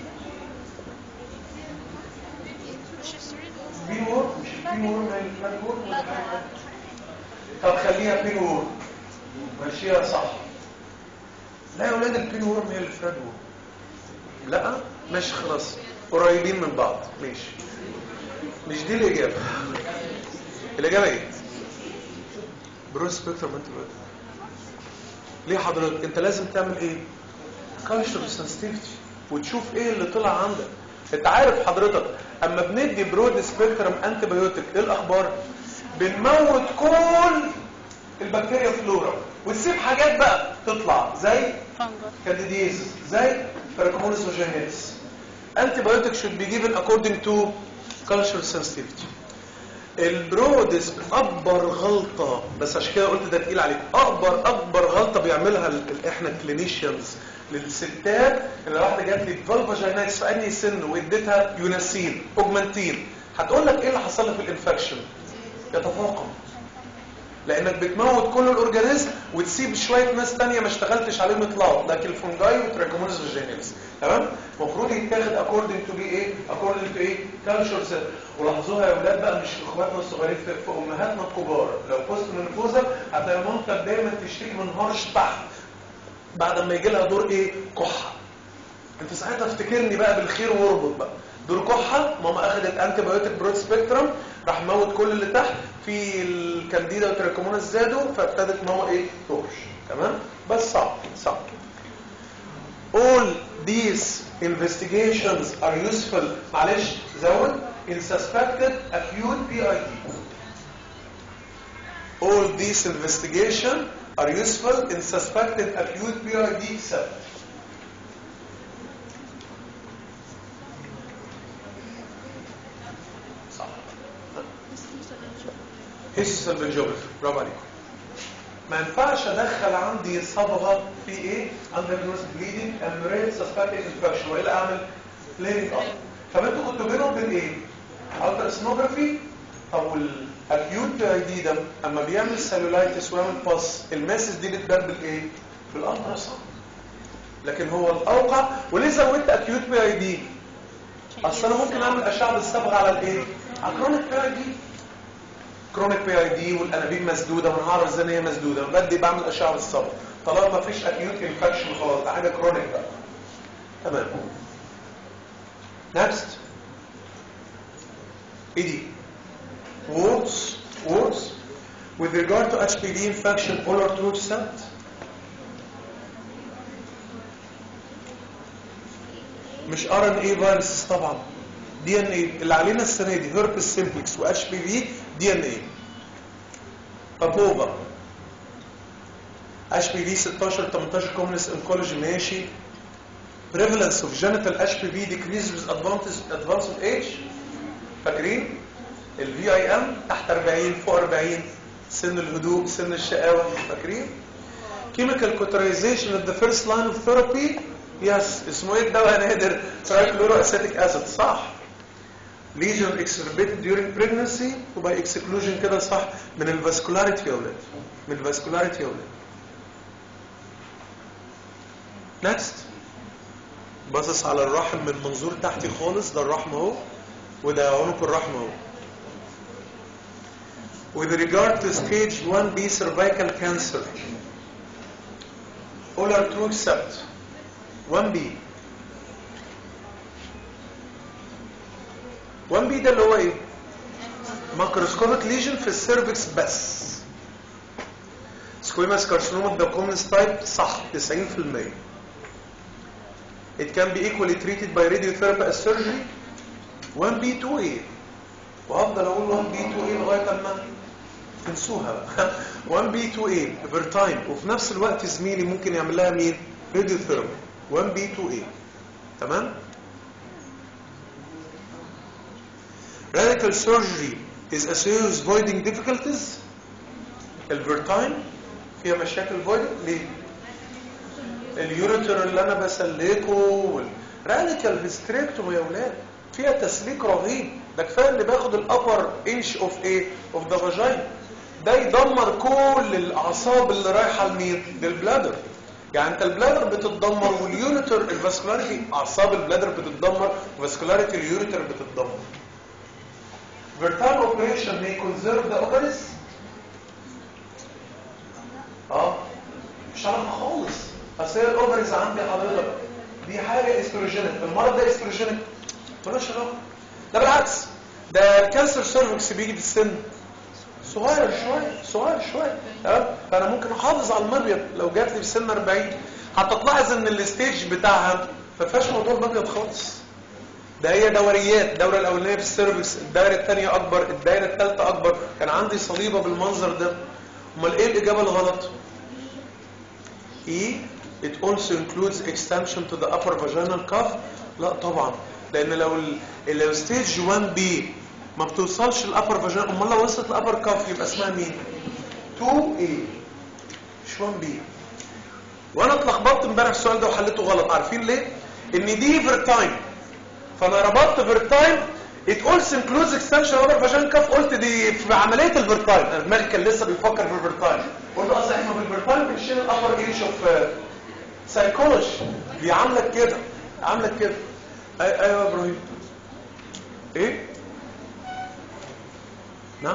بين وور مش بين وور ما الفلات وور ولا حاجة؟ طب خليها بين وور ماشيها صح لا يا اولاد البين وور هي الفلات وور لا ماشي خلاص قريبين من بعض ماشي مش دي الاجابه الاجابه ايه برود سبيكترم انت ليه حضرتك انت لازم تعمل ايه كالتشر سنسيتيفيتي وتشوف ايه اللي طلع عندك انت عارف حضرتك اما بندي برود سبيكترم انتي بايوتيك ايه الاخبار بنموت كل البكتيريا فلورا وتسيب حاجات بقى تطلع زي
فانجر
كانديديز زي فراكمونس فاجينيتس antibiotic should be given according to cultural sensitivity البرودس اكبر غلطه بس عشان كده قلت ده تقيل عليكم اكبر اكبر غلطه بيعملها ال- ال- احنا الكلينيشنز للستات ان واحده جات لي فالفاجينايتس في انهي سن واديتها يوناسين اوجمانتين هتقول لك ايه اللي حصل لك في الانفكشن يتفاقم لانك بتموت كل الاورجانيزم وتسيب شويه ناس تانية ما اشتغلتش عليهم يطلعوا لكن الفونجاي وتراكمونس فاجينيلز تمام المفروض يتاخد اكوردنج تو بي ايه اكوردنج تو ايه كالتشر سيل ولاحظوها يا اولاد بقى مش اخواتنا الصغيرين في, في امهاتنا الكبار لو بوست منفوزه هتلاقي مامتك دايما تشتكي من هرش تحت بعد ما يجي لها دور ايه كحه انت ساعتها افتكرني بقى بالخير واربط بقى دور كحه ماما اخذت انتي بايوتيك برود سبيكترم راح موت كل اللي تحت في الكانديدا والتراكموناس زادوا فابتدت ماما ايه تهرش تمام بس صعب صعب all these investigations are useful معلش زود in suspected acute PID all these investigations are useful in suspected acute PID cell صح هيستوس بالجوغرافي برافو عليكم ما ينفعش ادخل عندي صبغه في ايه اندرجنوس بليدنج اند ريد سسبكتد انفكشن والا اعمل كلينيك اب طب انتوا كنتوا بينهم بين ايه التراسونوجرافي طب والاكيوت بي اي دي ده اما بيعمل سيلولايتس ويعمل باس الماسس دي بتبان بالايه بالالتراساوند لكن هو الاوقع وليه زودت اكيوت بي اي دي اصل انا ممكن اعمل اشعه بالصبغه على الايه على الكرونيك بي اي دي كرونيك بي اي دي والانابيب مسدوده وانا هعرف ازاي ان هي مسدوده بدي بعمل اشعه بالصبغه طالما ما فيش اكيوت انفكشن خلاص ده حاجه كرونيك بقى تمام نكست ايه دي words words with regard to HPV infection all or true set مش ار ان اي فيروس طبعا دي ان اي اللي علينا السنه دي هيربس سيمبلكس واتش بي في دي ان اي بابوبا اتش بي في 16 18 كومنس انكولوجي ماشي prevalence of genital HPV decreases with advanced advanced age فاكرين الفي اي ام تحت 40 فوق 40 سن الهدوء سن الشقاوه فاكرين chemical cauterization of the first line of therapy يس اسمه ايه الدواء نادر trichloroacetic acid صح lesion exacerbated during pregnancy وباي exclusion كده صح من الفاسكولاريتي يا اولاد من الفاسكولاريتي يا اولاد next باصص على الرحم من منظور تحتي خالص ده الرحم اهو وده عنق الرحم اهو with regard to stage 1B cervical cancer all are true except 1B 1B ده اللي هو ايه ماكروسكوبيك ليجن في السيرفكس بس سكويماس كارسينوما ده كومنس تايب صح 90% It can be equally treated by radiotherapy as surgery 1B 2A وهفضل اقول 1B 2A لغايه اما تنسوها بقى 1B 2A فيرتايم وفي نفس الوقت زميلي ممكن يعمل لها مين راديوثيرابي 1B 2A تمام radical surgery is associated with voiding difficulties الفيرتايم فيها مشاكل voiding ليه اليوريتر اللي انا بسلكه والراديكال فيستريكتوم يا ولاد فيها تسليك رهيب ده كفايه اللي باخد الابر انش اوف ايه اوف ذا فاجين ده يدمر كل الاعصاب اللي رايحه لمين للبلادر يعني انت البلادر بتتدمر واليونيتر الفاسكولاريتي اعصاب البلادر بتتدمر وفاسكولاريتي اليونيتر بتتدمر Vertile operation may conserve the ovaries اه مش عارف خالص اصل هي الاوفرز عندي حضرتك دي حاجه استروجينيك المرض ده استروجينيك ملوش علاقه ده بالعكس ده الكانسر سيرفكس بيجي في السن صغير شويه صغير شويه تمام فانا ممكن احافظ على المبيض لو جات لي في سن 40 هتلاحظ ان الستيج بتاعها ما فيهاش موضوع المبيض خالص ده هي دوريات الدوره الاولانيه في السيرفكس الدايره الثانيه اكبر الدايره الثالثه اكبر كان عندي صليبه بالمنظر ده امال ايه الاجابه الغلط E it also includes extension to the upper vaginal cuff لا طبعا لان لو ال لو ستيج 1 بي ما بتوصلش الابر فاجينال امال لو وصلت الابر كاف يبقى اسمها مين 2 اي مش 1 بي وانا اتلخبطت امبارح السؤال ده وحليته غلط عارفين ليه ان دي فيرتايم فانا ربطت فيرتايم it also includes extension of upper vaginal cuff قلت دي في عمليه الفيرتايم انا دماغي كان لسه بيفكر في الفيرتايم قلت اصل احنا في الفيرتايم بنشيل الابر ايج اوف سايكولوجي دي عامله كده عامله كده أي- ايوه يا ابراهيم ايه نعم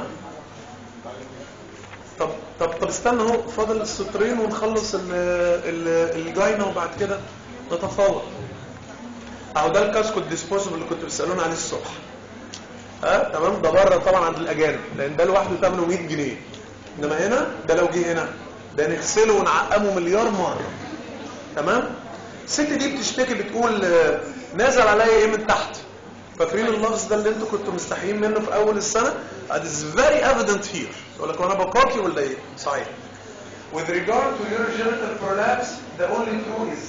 طب طب طب استنى اهو فاضل السطرين ونخلص ال ال الجاينه وبعد كده نتفاوض اهو ده الكاسكو الديسبوزبل اللي كنت بتسالوني عليه الصبح ها تمام ده بره طبعا عند الاجانب لان ده لوحده ثمنه 100 جنيه انما هنا ده لو جه هنا ده نغسله ونعقمه مليار مره تمام الست دي بتشتكي بتقول آه، نازل عليا ايه من تحت فاكرين اللفظ ده اللي انتوا كنتوا مستحيين منه في اول السنه it is very evident here يقول لك وانا بقاكي ولا ايه صحيح with regard to urogenital prolapse the only true is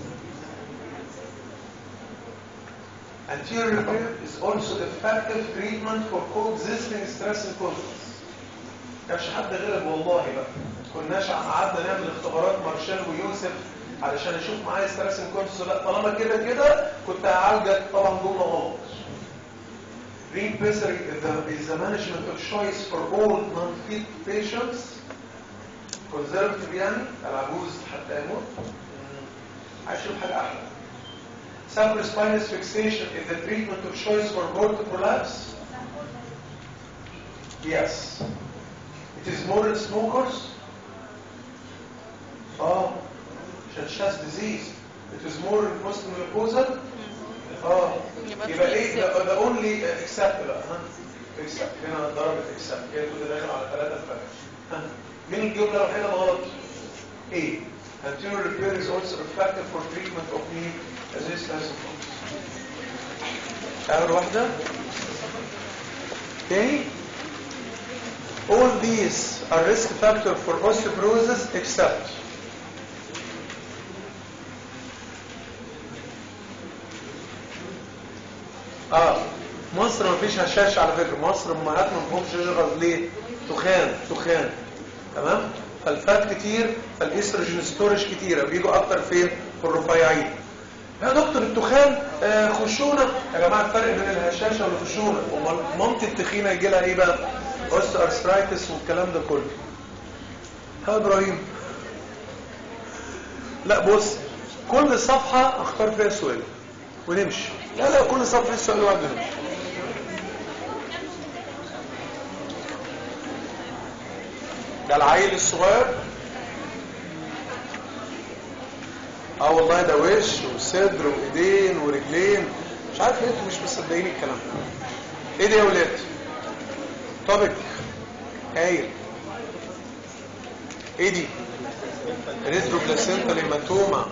anterior repair is also effective treatment for coexisting stress incontinence كانش حد غلب والله بقى كناش قعدنا نعمل اختبارات مارشال ويوسف علشان اشوف معايا ستريس انكونسس لا طالما كده كده كنت هعالجك طبعا جمله غلط Ring pessary is the, is the management of choice for all non-fit patients conservative يعني العجوز حتى يموت مم. عايز اشوف حاجه احلى Supraspinous fixation is the treatment of choice for aortic prolapse Yes. It is more in smokers. اه عشان chest disease. It is more in postmenopausal. اه
يبقى
يبقى
في
ايه ده ده only except بقى ها except هنا ضربت except هي كده داخل على ثلاثة فرق ها مين الجملة الوحيدة الغلط؟ ايه anterior repair is also effective for treatment of knee resistance أول واحدة تاني all these are risk factor for osteoporosis except اه مصر ما فيش هشاش على فكره مصر امهاتنا ما فيهمش شجره ليه تخان تخان تمام فالفات كتير فالاستروجين ستورج كتيره بيجوا اكتر فين في الرفيعين يا دكتور التخان آه خشونه يا جماعه الفرق بين الهشاشه والخشونه امال مامتي التخينه يجي لها ايه بقى اوست ارثرايتس والكلام ده كله ها ابراهيم لا بص كل صفحه اختار فيها سؤال ونمشي لا لا كل صفحه فيها سؤال واحد ونمشي ده العيل الصغير اه والله ده وش وصدر وايدين ورجلين مش عارف ليه انتوا مش مصدقين الكلام ده ايه ده يا ولاد طبق هايل ايه دي ريترو بلاسينتا هيماتوما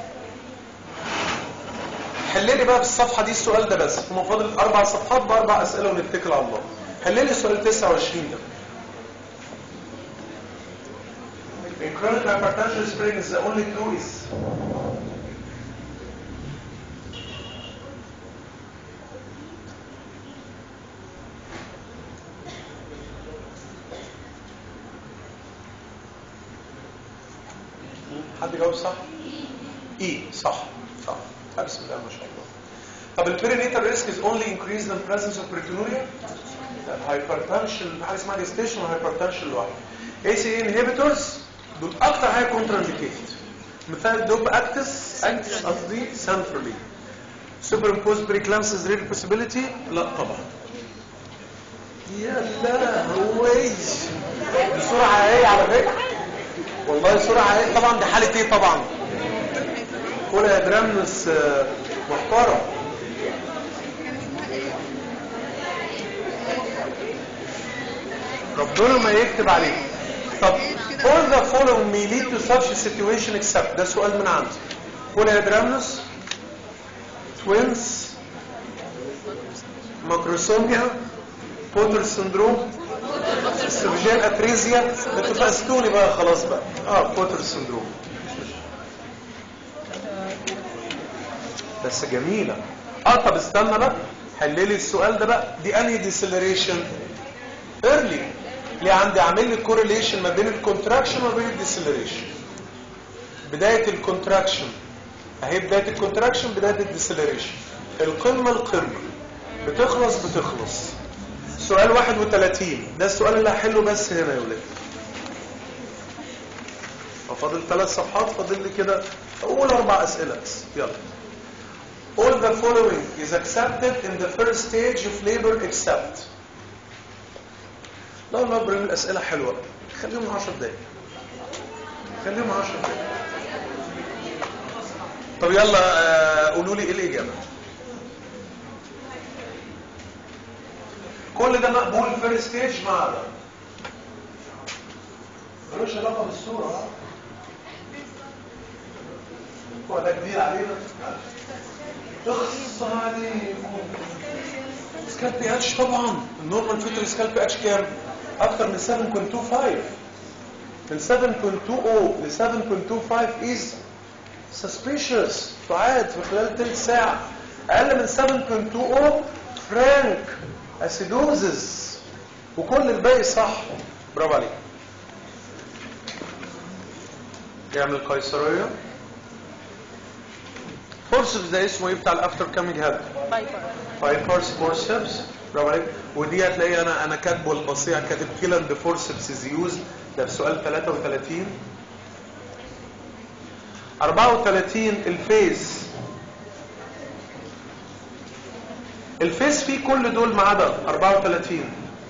حل لي بقى في الصفحه دي السؤال ده بس هم فاضل اربع صفحات باربع اسئله ونتكل على الله حل لي السؤال 29 ده In chronic hypertension experience, the only clue is حد جاوب صح؟ اي صح صح آه، بسم الله ما شاء الله طب البرينيتال ريسك is only increased in presence of proteinuria هايبرتنشن حاجه اسمها ديستيشن وهايبرتنشن لوحده اي سي انهبيتورز دول اكتر حاجه كونترا انديكيتد مثال دوب اكتس اكتس قصدي سنترالي سوبر امبوز بريكلامسز ريل بوسيبيليتي لا طبعا يا لهوي دي صوره حقيقيه على فكره والله صوره حقيقيه طبعا دي حاله ايه طبعا كل ادرامنس آه، محترم ربنا ما يكتب عليك طب all the following may lead to such a situation except ده سؤال من عندي polyhydramnios twins macrosomia بوتر سندروم سيرجيال اتريزيا انتوا فاستوني بقى خلاص بقى اه بوتر سندروم بس جميله اه طب استنى بقى حل لي السؤال ده بقى دي انهي ديسلريشن ايرلي ليه عندي عامل لي كورليشن ما بين الكونتراكشن وما بين الديسلريشن بدايه الكونتراكشن اهي بدايه الكونتراكشن بدايه الديسلريشن القمه القمه بتخلص بتخلص سؤال 31 ده السؤال اللي هحله بس هنا يا ولاد فاضل ثلاث صفحات فاضل لي كده اول اربع اسئله بس يلا All the following is accepted in the first stage of labor except لا والله ابراهيم الاسئله حلوه خليهم 10 دقايق خليهم 10 دقايق طب يلا آه، قولوا لي ايه الاجابه كل ده مقبول في ستيج مع ده ملوش علاقه بالصوره ها هو ده كبير علينا اخص عليكم سكال بي اتش طبعا النورمال فيتر سكال بي اتش كام اكتر من 7.25 من 7.20 ل 7.25 از suspicious تعاد في خلال تلت ساعة أقل من 7.20 فرانك أسيدوزز وكل الباقي صح برافو عليك يعمل قيصرية فورسبس ده اسمه ايه بتاع الافتر كامينج هيد
بايبر
فايبرز فورسبس برافو عليك ودي هتلاقي انا انا كاتبه البصيع كاتب كيلاند فورسبس از يوز ده في سؤال 33 34 الفيس الفيس فيه كل دول ما عدا 34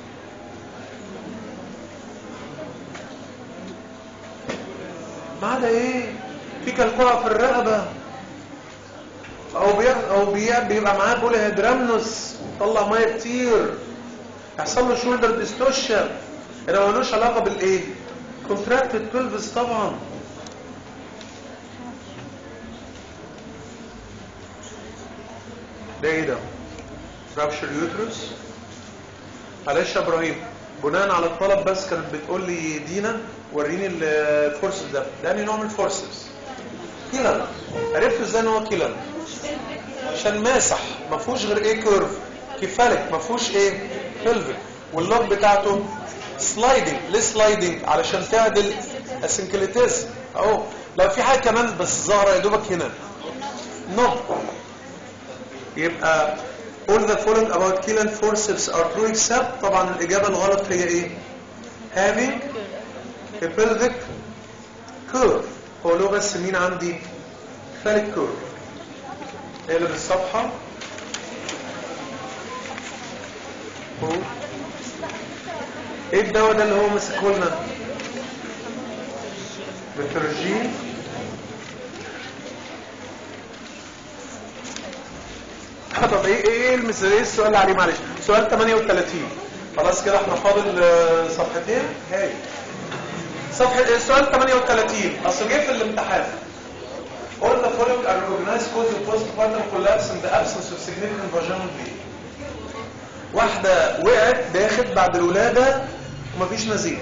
ما عدا ايه في كلكوعه في الرقبه او بي او بي بيبقى معاه بولي هيدرامنوس طلع ميه كتير يحصل له شولدر ديستوشن ده ملوش علاقه بالايه كونتراكتد بلفس طبعا ده ايه ده رابشر يوترس معلش يا ابراهيم بناء على الطلب بس كانت بتقول لي دينا وريني الفورسبس ده ده انهي نوع من الفورسبس كيلر عرفت ازاي ان هو كيلر عشان ماسح ما فيهوش غير ايه كيرف كفالك ما فيهوش ايه بلفيك واللوك بتاعته سلايدنج ليه سلايدنج علشان تعدل اسنكليتيز اهو لو في حاجه كمان بس ظاهره يا دوبك هنا نو يبقى all the following about kill and forceps are true except طبعا الإجابة الغلط هي إيه؟ having a pelvic curve هو له بس مين عندي؟ phallic curve اقلب الصفحة هو ايه الدواء ده اللي هو ماسكه لنا؟ مترجين طب ايه ايه المس- ايه السؤال اللي عليه معلش سؤال 38 خلاص كده احنا فاضل آه، صفحتين هاي صفحه السؤال 38 اصل جه في الامتحان All the following are recognized cause of postpartum collapse in the absence of significant vaginal bleeding. واحدة وقعت داخل بعد الولادة ومفيش نزيف.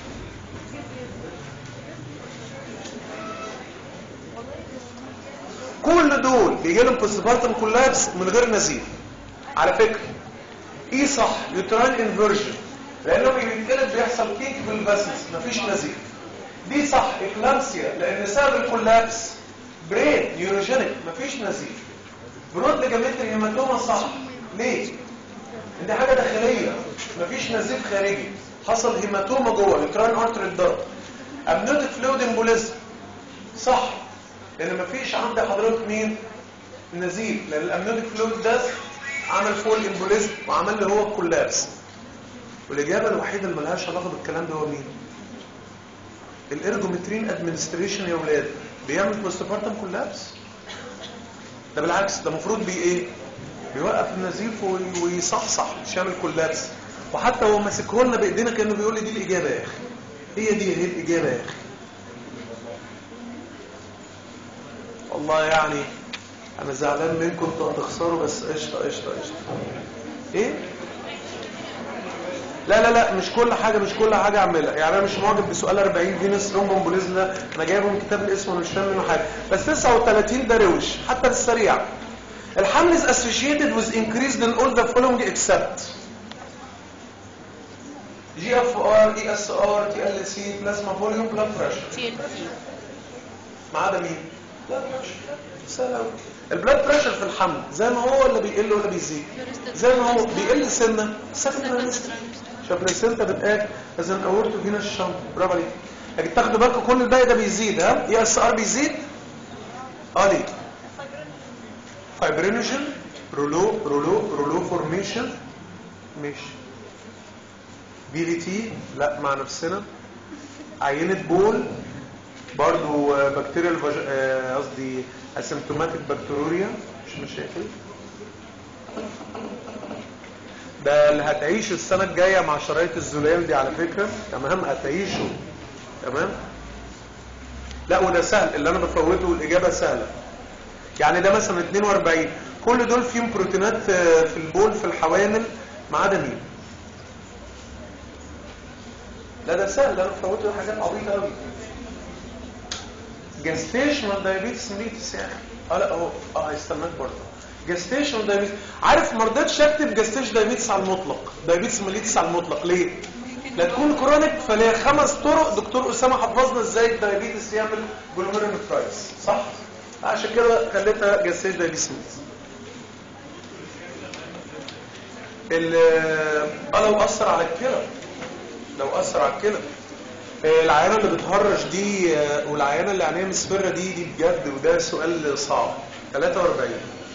كل دول بيجي لهم postpartum collapse من غير نزيف. على فكرة ايه صح يوتراين انفيرجن لانه بيتقلب بيحصل كيك بالفاسلز مفيش نزيف. دي صح اكلامسيا لان سبب الكولابس برين نيوروجينيك مفيش نزيف برود ليجامنتري هيماتوما صح ليه دي حاجه داخليه مفيش نزيف خارجي حصل هيماتوما جوه التراين ارتري اتضرب امنيوتيك فلويد امبوليزم صح لان مفيش عند حضرتك مين نزيف لان الامنيوتيك فلويد ده عمل فول امبوليزم وعمل لي هو الكولابس والاجابه الوحيده اللي ملهاش علاقه بالكلام ده هو مين الارجومترين ادمنستريشن يا ولاد بيعمل بوستبارتم كولابس ده بالعكس ده المفروض بي ايه بيوقف النزيف وي- ويصحصح مش يعمل كولابس وحتى هو ماسكه لنا بايدينا كانه بيقول لي دي الاجابه يا اخي هي دي هي الاجابه يا اخي والله يعني انا زعلان منكم انتوا هتخسروا بس قشطه قشطه قشطه ايه لا لا لا مش كل حاجه مش كل حاجه اعملها يعني انا مش معجب بسؤال 40 فينس رومبومبوليزم ده انا جايبه من كتاب الاسم وانا مش فاهم منه حاجه بس 39 ده روش حتى بالسريع الحمل is associated with increased in all the following except GFR, ESR, TLC, plasma volume, blood pressure
تي ال سي
ما عدا مين؟ blood pressure سهل قوي البلاد بريشر في الحمل زي ما هو ولا بيقل ولا بيزيد؟ زي ما هو بيقل سنه سكند شوف السنتة بتقاك از ان اورتو هنا الشنط برافو عليك لكن تاخدوا بالكم كل الباقي ده بيزيد ها اي اس ار بيزيد اه ليه فايبرينوجين رولو رولو رولو فورميشن ماشي بي في تي لا مع نفسنا عينة بول برضو آه، بكتيريا الفج- آه، قصدي اسيمتوماتيك بكتيروريا مش مشاكل ده اللي هتعيشه السنة الجاية مع شرايط الزلال دي على فكرة تمام هتعيشه تمام لا وده سهل اللي انا بفوته والاجابة سهلة يعني ده مثلا 42 كل دول فيهم بروتينات آه، في البول في الحوامل ما عدا مين لا ده سهل ده انا بفوته ده حاجات عبيطة قوي جاستيشنال دايابيتس ميتس يعني اه لا اهو اه هيستناك برضه جاستيشنال دايابيتس عارف ما رضيتش اكتب جاستيش دايابيتس على المطلق دايابيتس ميليتس على المطلق ليه لا تكون كرونيك فليها خمس طرق دكتور اسامه حفظنا ازاي الدايابيتس يعمل جلوميرونيفرايتس صح عشان كده خليتها جاستيش دايابيتس ميليتس ال اه لو اثر على الكلى لو اثر على الكلى آه، العيانه اللي بتهرش دي آه، والعيانه اللي عينيها مصفره دي دي بجد وده سؤال صعب 43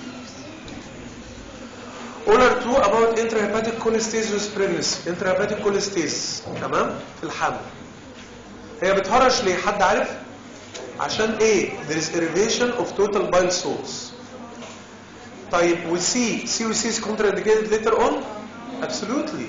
اولر 2 about intrahepatic cholestasis with pregnancy intrahepatic cholestasis تمام في الحمل هي بتهرش ليه حد عارف عشان ايه there is elevation of total bile salts طيب و C C و C is contraindicated later on absolutely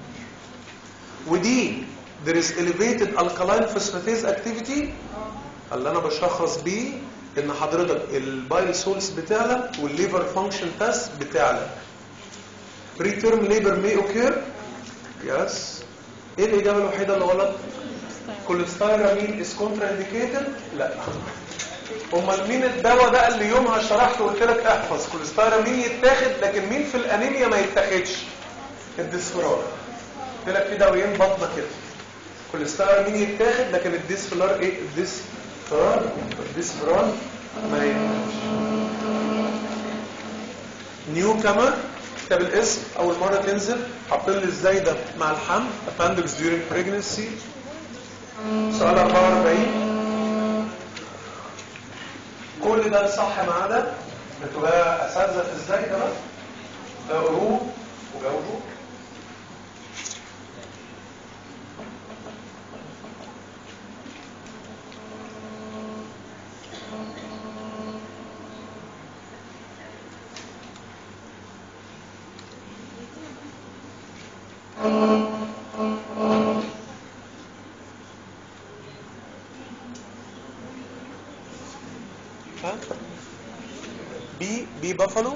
ودي there is elevated alkaline phosphatase activity اللي انا بشخص بيه ان حضرتك البايل سولز بتعلى والليفر فانكشن تيست بتعلى preterm labor may occur yes ايه الاجابه الوحيده اللي غلط كوليستيرامين از كونترا انديكيتد لا امال مين الدواء بقى اللي يومها شرحت وقلت لك احفظ كوليستيرامين يتاخد لكن مين في الانيميا ما يتاخدش الديسفرار قلت لك في دوايين بطنه كده كوليستيرامين يتاخد لكن الديسفلار ايه الديسفرار الديسفرار ما يتاخدش نيو كامر كتاب الاسم اول مره تنزل حاطين لي ازاي ده مع الحمل appendix during pregnancy سؤال 44 كل ده صح ما عدا انتوا بقى اساتذه في ازاي ده بقى اقروه وجاوبوا ها بي بي بافالو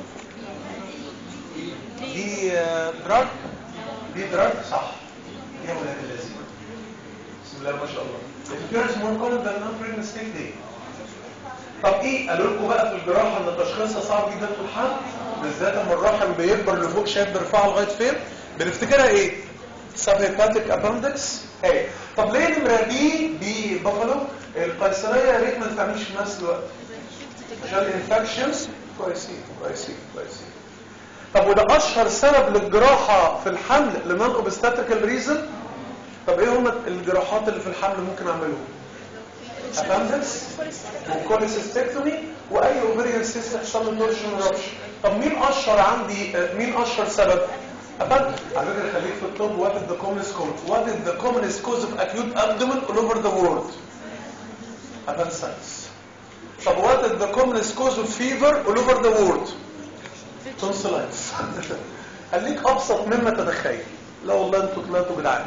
دي آه، دراج دي دراج صح يا ولاد اللذين بسم الله ما شاء الله الكيرز مور كومن ذان نون بريجنسي دي طب ايه قالوا لكم بقى في الجراحه ان تشخيصها صعب جدا في الحمل بالذات لما الرحم بيكبر لفوق شايف بيرفعه لغايه فين بنفتكرها ايه سبهيباتيك اباندكس ايه طب ليه نمره بي بي بافالو القيصريه يا ريت ما تعملش في نفس الوقت عشان الانفكشنز كويسين كويسين كويسين طب وده اشهر سبب للجراحه في الحمل لنون اوبستاتيكال ريزن طب ايه هم الجراحات اللي في الحمل ممكن اعملهم اباندكس وكوليسيستكتومي واي اوفريان سيست يحصل له تورشن رابش طب مين اشهر عندي آه، مين اشهر سبب أبد على فكره خليك في الطب what is the commonest cause what is the commonest cause of acute abdomen all over the world appendicitis طب what is the commonest cause of fever all over the world tonsillitis خليك ابسط مما تتخيل لا والله انتوا طلعتوا جدعان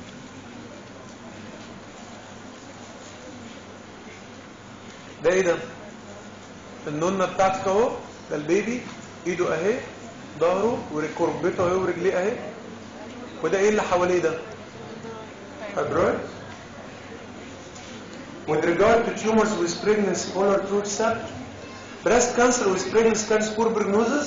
ده ايه ده النونه بتاعتك اهو ده البيبي ايده اهي ظهره وركبته اهي ورجليه اهي وده ايه اللي حواليه ده fibroid with regard to tumors with pregnancy polar truth set breast cancer with pregnancy can poor prognosis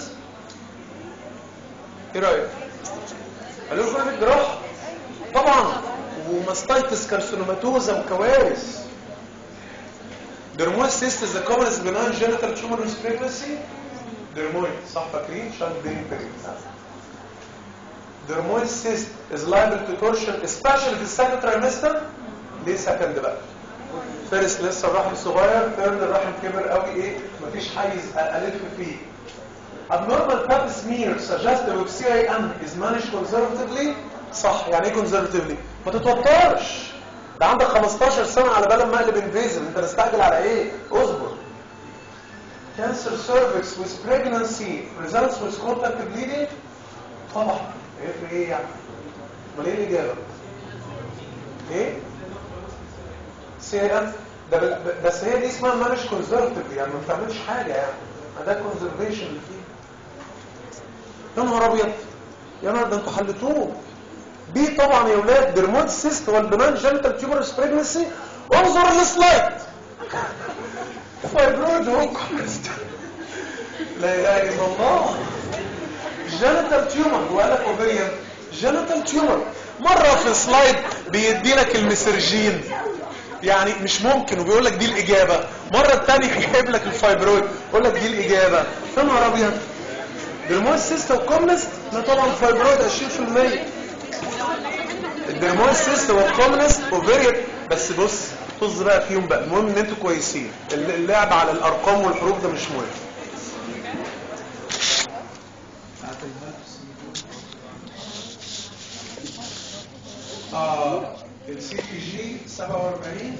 ايه رايك قالوا لكم في الجراحه طبعا وماستيتس كارسينوماتوزا وكوارث dermoid cyst is the commonest benign genital tumor with pregnancy dermoid صح فاكرين شان بين dermoid cyst is liable to torsion especially في السكند trimester ليه سكند بقى فيرست لسه الرحم صغير ثيرد الرحم كبر قوي ايه مفيش حيز الف فيه abnormal pap smear suggested with CIM is managed conservatively صح يعني ايه conservatively ما تتوترش ده عندك 15 سنة على بال ما اقلب انفيزل انت مستعجل على ايه اصبر cancer cervix with pregnancy results with contact bleeding طبعا هيفرق ايه يعني امال ايه الاجابه ايه سي ام ده بال- بس هي دي اسمها مانج كونزرفتيف يعني ما بتعملش حاجه يعني ما ده كونزرفيشن اللي فيه يا نهار ابيض يا نهار ده انتوا حلتوه بي طبعا يا ولاد درمود سيست والبنان جنتال تيوبرس بريجنسي انظر للسلايد فايبرويد هوكوست لا اله الا الله جنتال تيومر هو قال لك اوفيريان جنتال تيومر مره في سلايد بيدي لك المسرجين يعني مش ممكن وبيقول لك دي الاجابه مره الثانيه جايب لك الفايبرويد يقول لك دي الاجابه يا نهار ابيض درمويد سيست والكومنست لا طبعا فايبرويد 20% الدرمويد سيست والكومنست اوفيريان بس بص طز بقى فيهم بقى المهم ان انتوا كويسين اللعب على الارقام والحروف ده مش مهم اه السي تي جي 47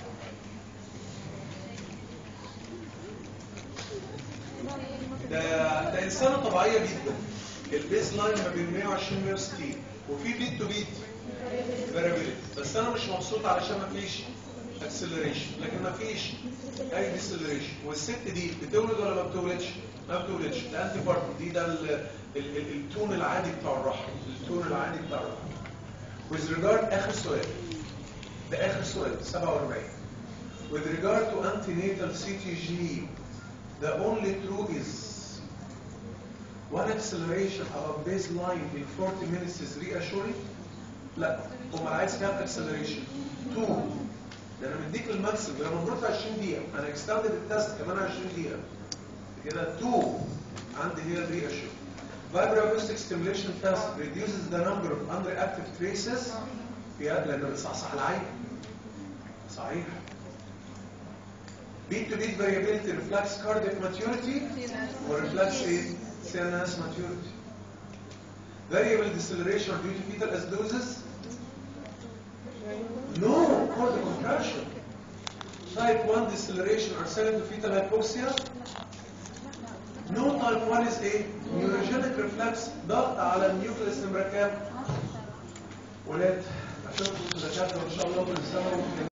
ده ده انسانه طبيعيه جدا البيز لاين ما بين 120 160 وفي بيت تو بيت فاريبيليتي بس انا مش مبسوط علشان ما فيش اكسلريشن لكن ما فيش اي ديسلريشن والست دي بتولد ولا ما بتولدش؟ ما بتولدش ده انتي بارت دي ده ال- ال- ال- التون العادي بتاع الرحم التون العادي بتاع الرحم with regard اخر سؤال ده اخر سؤال 47 with regard to antenatal CTG the only true is one acceleration above baseline in 40 minutes is reassuring لا امال عايز كام acceleration 2 ده انا مديك الماكسيم ده انا المفروض في 20 دقيقه انا اكستندد التست كمان 20 دقيقه كده 2 عندي هي الرياشور Vibroacoustic stimulation test reduces the number of unreactive traces فيها لانه بتصحصح العين صحيح beat to beat variability reflects cardiac maturity or reflects ايه CNS maturity variable deceleration due to fetal acidosis no cord compression type 1 deceleration are silent to fetal hypoxia no type 1 is a neurogenic reflex ضغط على النيوكليس نمرة كام ولاد اشوفكم في دكاتره ان شاء الله كل سنه وانتم